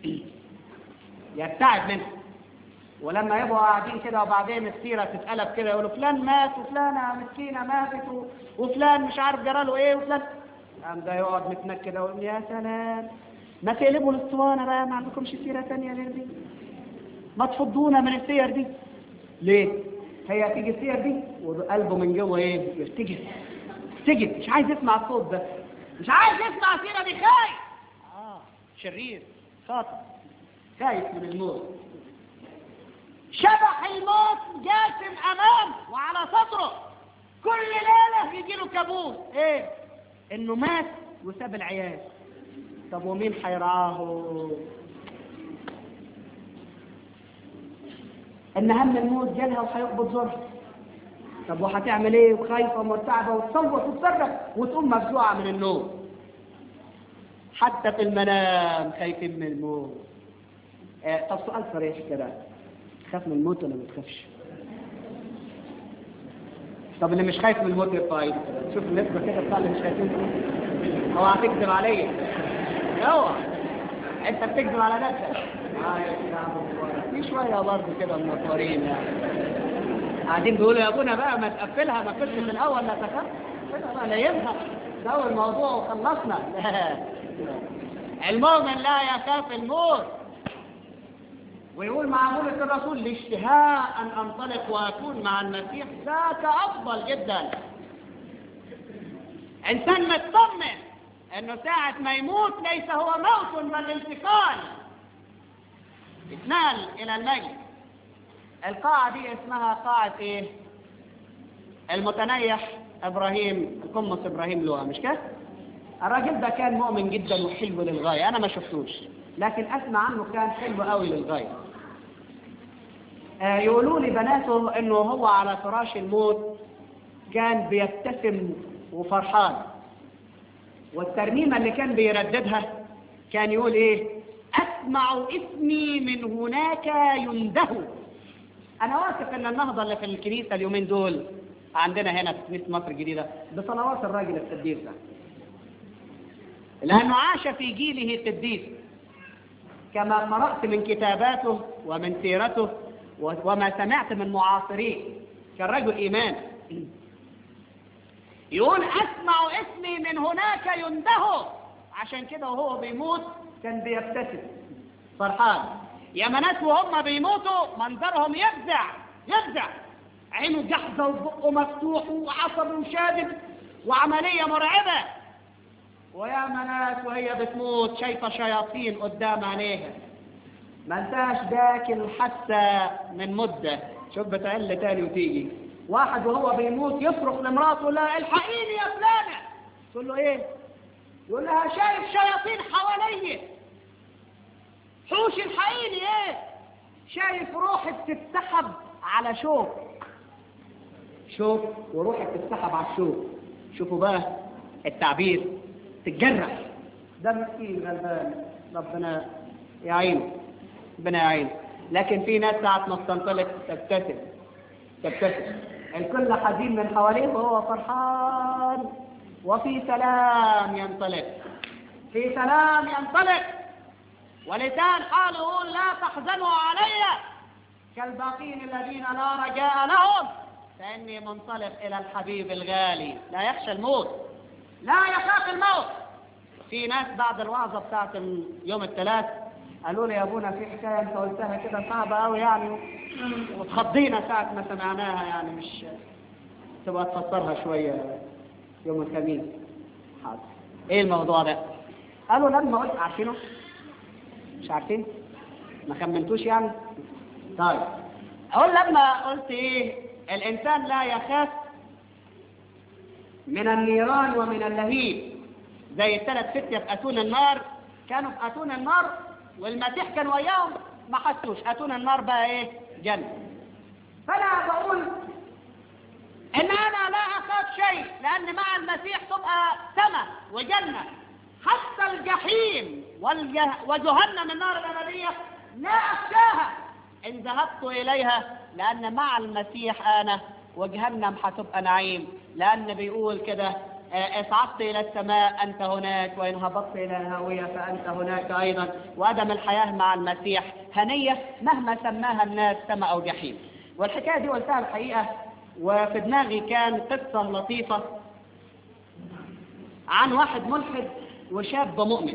يرتعب منه ولما يبقوا قاعدين كده وبعدين السيرة تتقلب كده يقولوا فلان مات وفلانة مسكينة ماتت و- وفلان مش عارف جرى له ايه وفلان قام ده يقعد متنكد ويقول يا سلام ما تقلبوا الاسطوانة بقى ما عندكمش سيرة تانية غير دي ما تفضونا من السير دي ليه؟ هي تيجي السير دي وقلبه من جوه ايه؟ يرتجف يرتجف مش عايز يسمع الصوت ده مش عايز يسمع السيرة دي خايف اه شرير خاطر خايف من الموت شبح الموت جاسم امام وعلى صدره كل ليله يجي له كابوس ايه انه مات وساب العيال طب ومين هيرعاه ان هم الموت جالها وهيقبض زورها طب وهتعمل ايه وخايفه ومرتعبه وتصوت وتصرخ وتقوم مفزوعه من النوم حتى في المنام خايفين من الموت آه طب سؤال صريح كده تخاف من الموت ولا ما تخافش طب اللي مش خايف من الموت يرفع ايده كده شوف النسبه كده بتاع اللي مش خايفين من الموت اوعى تكذب عليا اوعى انت بتكذب على نفسك آه يا سلام. في شويه برضه كده منطورين يعني قاعدين بيقولوا يا ابونا بقى ما تقفلها ما كنتش من الاول لا تخاف كده بقى لا ينفع ده اول موضوع وخلصنا المؤمن لا يخاف الموت ويقول مع بولس الرسول الاشتهاء ان انطلق واكون مع المسيح ذاك افضل جدا انسان مطمن انه ساعة ما يموت ليس هو موت بل انتقال اتنقل الى المجد القاعة دي اسمها قاعة ايه المتنيح ابراهيم القمص ابراهيم لوقا مش كده الراجل ده كان مؤمن جدا وحلو للغاية انا ما شفتوش لكن اسمع عنه كان حلو قوي للغاية آه يقولوا لي بناته انه هو على فراش الموت كان بيبتسم وفرحان والترنيمة اللي كان بيرددها كان يقول ايه اسمع اسمي من هناك ينده انا واثق ان النهضة اللي في الكنيسة اليومين دول عندنا هنا في كنيسة مصر الجديدة بصلوات الراجل القديس ده لأنه عاش في جيله قديس كما قرأت من كتاباته ومن سيرته وما سمعت من معاصريه كان رجل إيمان يقول أسمع اسمي من هناك ينده عشان كده وهو بيموت كان بيبتسم فرحان يا ناس وهم بيموتوا منظرهم يفزع يفزع عينه جحظة وبقه مفتوح وعصبه وشادد وعملية مرعبة ويا مناس وهي بتموت شايفة شياطين قدام عينيها ما انتهاش ذاك الحاسة من مدة شوف بتقل تاني وتيجي واحد وهو بيموت يصرخ لمراته لا الحقيني يا فلانة تقول له ايه يقول لها شايف شياطين حواليا حوش الحقيني ايه شايف روحك تتسحب على شوك شوف وروحك تتسحب على الشوك شوفوا بقى التعبير تتجرح ده مسكين غلبان ربنا يعينه ربنا يعينه لكن في ناس ساعة ما تنطلق تبتسم تبتسم الكل حزين من حواليه وهو فرحان وفي سلام ينطلق في سلام ينطلق ولسان حاله يقول لا تحزنوا علي كالباقين الذين لا رجاء لهم فإني منطلق إلى الحبيب الغالي لا يخشى الموت لا يخاف الموت في ناس بعد الوعظة بتاعت يوم الثلاث قالوا لي يا ابونا في حكاية انت قلتها كده صعبة قوي يعني وتخضينا ساعة ما سمعناها يعني مش تبقى تفسرها شوية يوم الخميس حاضر ايه الموضوع ده قالوا لما قلت عارفينه مش عارفين ما خمنتوش يعني طيب اقول لما قلت ايه الانسان لا يخاف من النيران ومن اللهيب زي الثلاث فتية في أتون النار كانوا في أتون النار والمسيح كان وياهم ما حسوش أتون النار بقى إيه جنة فأنا بقول إن أنا لا أخاف شيء لأن مع المسيح تبقى سماء وجنة حتى الجحيم والجه... وجهنم النار الأبدية لا أخشاها إن ذهبت إليها لأن مع المسيح أنا وجهنم هتبقى نعيم لأن بيقول كده اصعدت إلى السماء أنت هناك وإن هبطت إلى الهاوية فأنت هناك أيضا وأدم الحياة مع المسيح هنية مهما سماها الناس سماء أو جحيم والحكاية دي قلتها الحقيقة وفي دماغي كان قصة لطيفة عن واحد ملحد وشاب مؤمن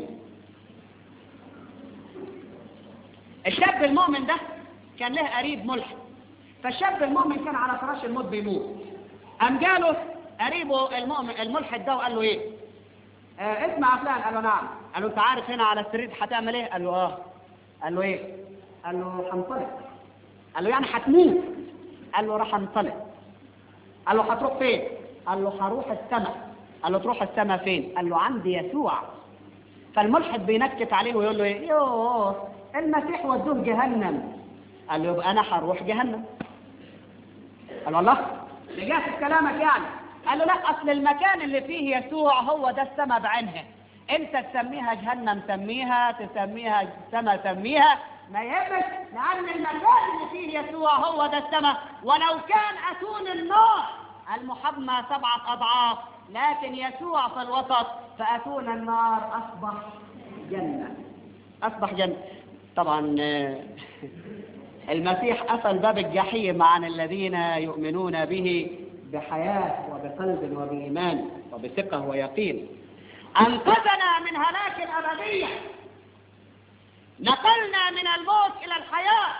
الشاب المؤمن ده كان له قريب ملحد فالشاب المؤمن كان على فراش الموت بيموت قام جاله قريبه المؤمن الملحد ده وقال له ايه آه اسمع فلان قال له نعم قال له انت عارف هنا على السرير هتعمل ايه قال له اه قال له ايه قال له هنطلق قال له يعني هتموت قال له راح انطلق قال له هتروح فين قال له هروح السماء قال له تروح السماء فين قال له عندي يسوع فالملحد بينكت عليه ويقول له ايه يوه المسيح ودوه جهنم قال له يبقى انا هروح جهنم قال له الله رجعت كلامك يعني قال له لا اصل المكان اللي فيه يسوع هو ده السماء بعينها انت تسميها جهنم سميها تسميها السماء سميها ما يهمش لان المكان اللي فيه يسوع هو ده السماء ولو كان اتون النار المحمى سبعة اضعاف لكن يسوع في الوسط فاتون النار اصبح جنة اصبح جنة طبعا آه، المسيح قفل باب الجحيم عن الذين يؤمنون به بحياة وبقلب وبإيمان وبثقة ويقين أنقذنا من هلاك الأبدية نقلنا من الموت إلى الحياة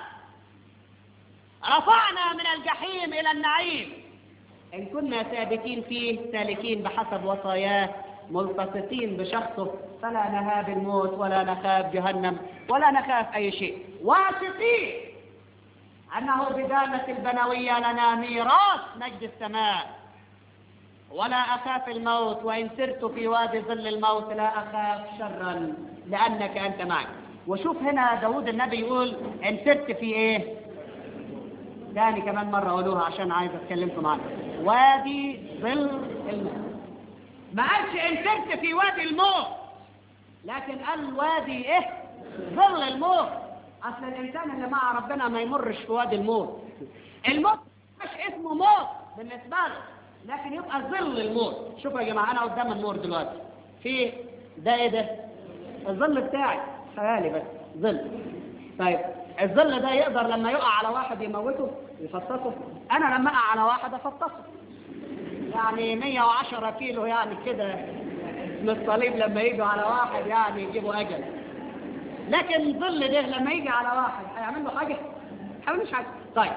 رفعنا من الجحيم إلى النعيم إن كنا ثابتين فيه سالكين بحسب وصاياه ملتصقين بشخصه فلا نهاب الموت ولا نخاف جهنم ولا نخاف أي شيء واثقين أنه بدالة البنوية لنا ميراث مجد السماء ولا أخاف الموت وإن سرت في وادي ظل الموت لا أخاف شرا لأنك أنت معي وشوف هنا داود النبي يقول إن سرت في إيه تاني كمان مرة أقولوها عشان عايز أتكلمكم عنها وادي ظل الموت ما قالش إن سرت في وادي الموت لكن قال وادي إيه ظل الموت أصل الإنسان اللي مع ربنا ما يمرش في وادي الموت الموت مش اسمه موت بالنسبة له لكن يبقى ظل الموت شوفوا يا جماعة أنا قدام النور دلوقتي في ده إيه ده الظل بتاعي خيالي بس ظل طيب الظل ده يقدر لما يقع على واحد يموته يفطسه أنا لما أقع على واحد أفطسه يعني 110 كيلو يعني كده من الصليب لما يجوا على واحد يعني يجيبوا أجل لكن الظل ده لما يجي على واحد هيعمل له حاجة؟ هيعملوش حاجة طيب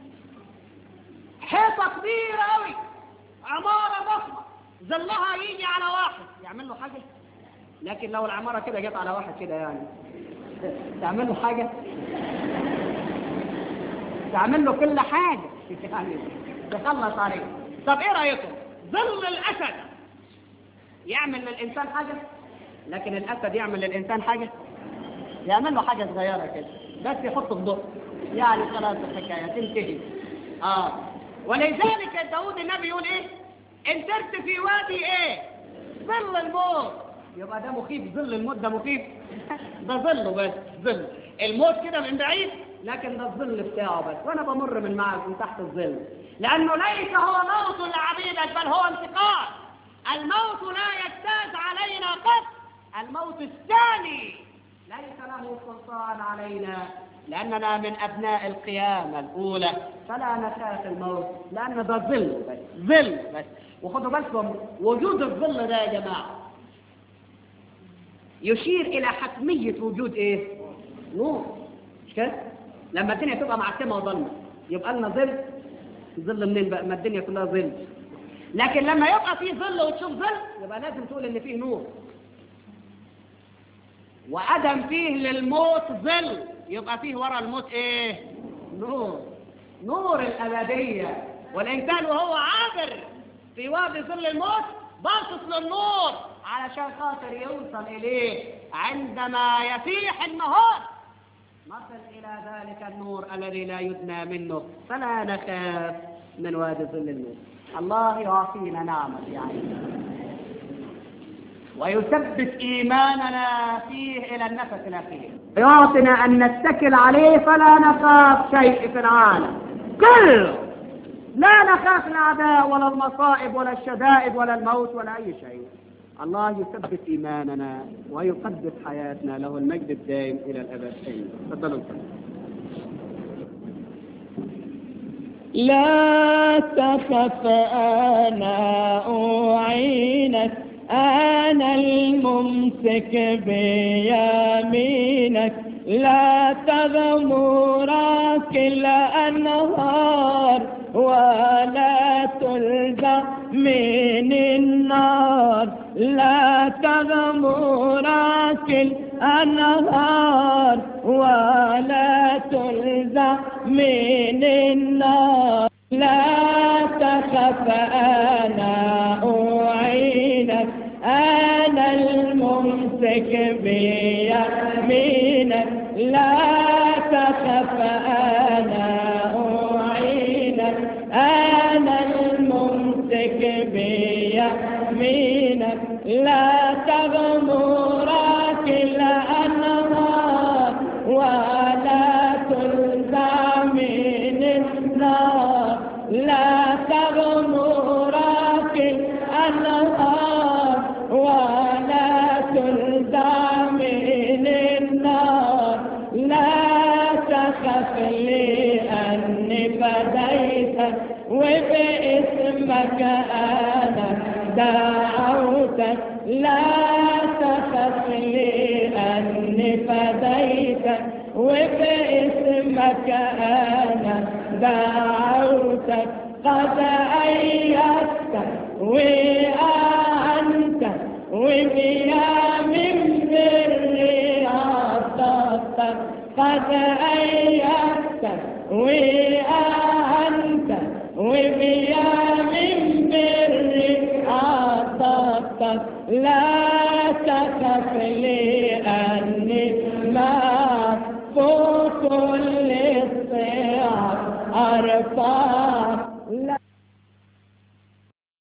حيطة كبيرة أوي عمارة ضخمة ظلها يجي على واحد يعمل له حاجة لكن لو العمارة كده جت على واحد كده يعني تعمل له حاجة تعمل له كل حاجة يعني تخلص عليه طب ايه رأيكم ظل الأسد يعمل للإنسان حاجة لكن الأسد يعمل للإنسان حاجة يعمل له حاجة صغيرة كده بس يحطه في بقه يعني خلاص الحكاية تنتهي اه ولذلك داود النبي يقول ايه ان سرت في وادي ايه ظل الموت يبقى ده مخيف ظل الموت ده مخيف ده ظله بس ظل الموت كده من بعيد لكن ده الظل بتاعه بس وانا بمر من معك من تحت الظل لانه ليس هو موت لعبيدك بل هو انتقال الموت لا يجتاز علينا قط الموت الثاني ليس له سلطان علينا لأننا من أبناء القيامة الأولى فلا نخاف الموت لأن ده ظل بس ظل بس وخدوا بالكم وجود الظل ده يا جماعة يشير إلى حتمية وجود إيه؟ نور مش كده؟ لما الدنيا تبقى معتمة وظلمة يبقى لنا ظل ظل منين بقى؟ ما الدنيا كلها ظل لكن لما يبقى فيه ظل وتشوف ظل يبقى لازم تقول إن فيه نور وأدم فيه للموت ظل يبقى فيه ورا الموت ايه نور نور الأبدية والإنسان وهو عابر في وادي ظل الموت باصص للنور علشان خاطر يوصل إليه عندما يفيح النهار نصل إلى ذلك النور الذي لا يدنى منه فلا نخاف من وادي ظل الموت الله يعطينا نعمة يعني ويثبت إيماننا فيه إلى النفس الأخير يعطينا أن نتكل عليه فلا نخاف شيء في العالم كله لا نخاف الأعداء ولا المصائب ولا الشدائد ولا الموت ولا أي شيء الله يثبت إيماننا ويقدس حياتنا له المجد الدائم إلى الأبد تفضلوا لا تخف أنا أعينك أنا الممسك بيمينك لا تغمرك الأنهار ولا تلزع من النار لا تغمرك الأنهار ولا تلزع من النار لا تخف أنا أعينك أنا الممسك بيمينك لا تخف أنا أعينك أنا لا تغمرك الأنهار ولا تلزع من النار لا تغمرك الأنهار ولا تلزع من النار لا تخف لأني فديتك وباسمك أنا دعوتك لا تخف لأني فديتك وباسمك أنا دعوتك قد أيدتك وأعنتك وبيا من بري عطفتك قد أيدتك وأعنتك وبيا من بري عطفتك لا تخف لأني معك فوق كل الصعاب أرفعك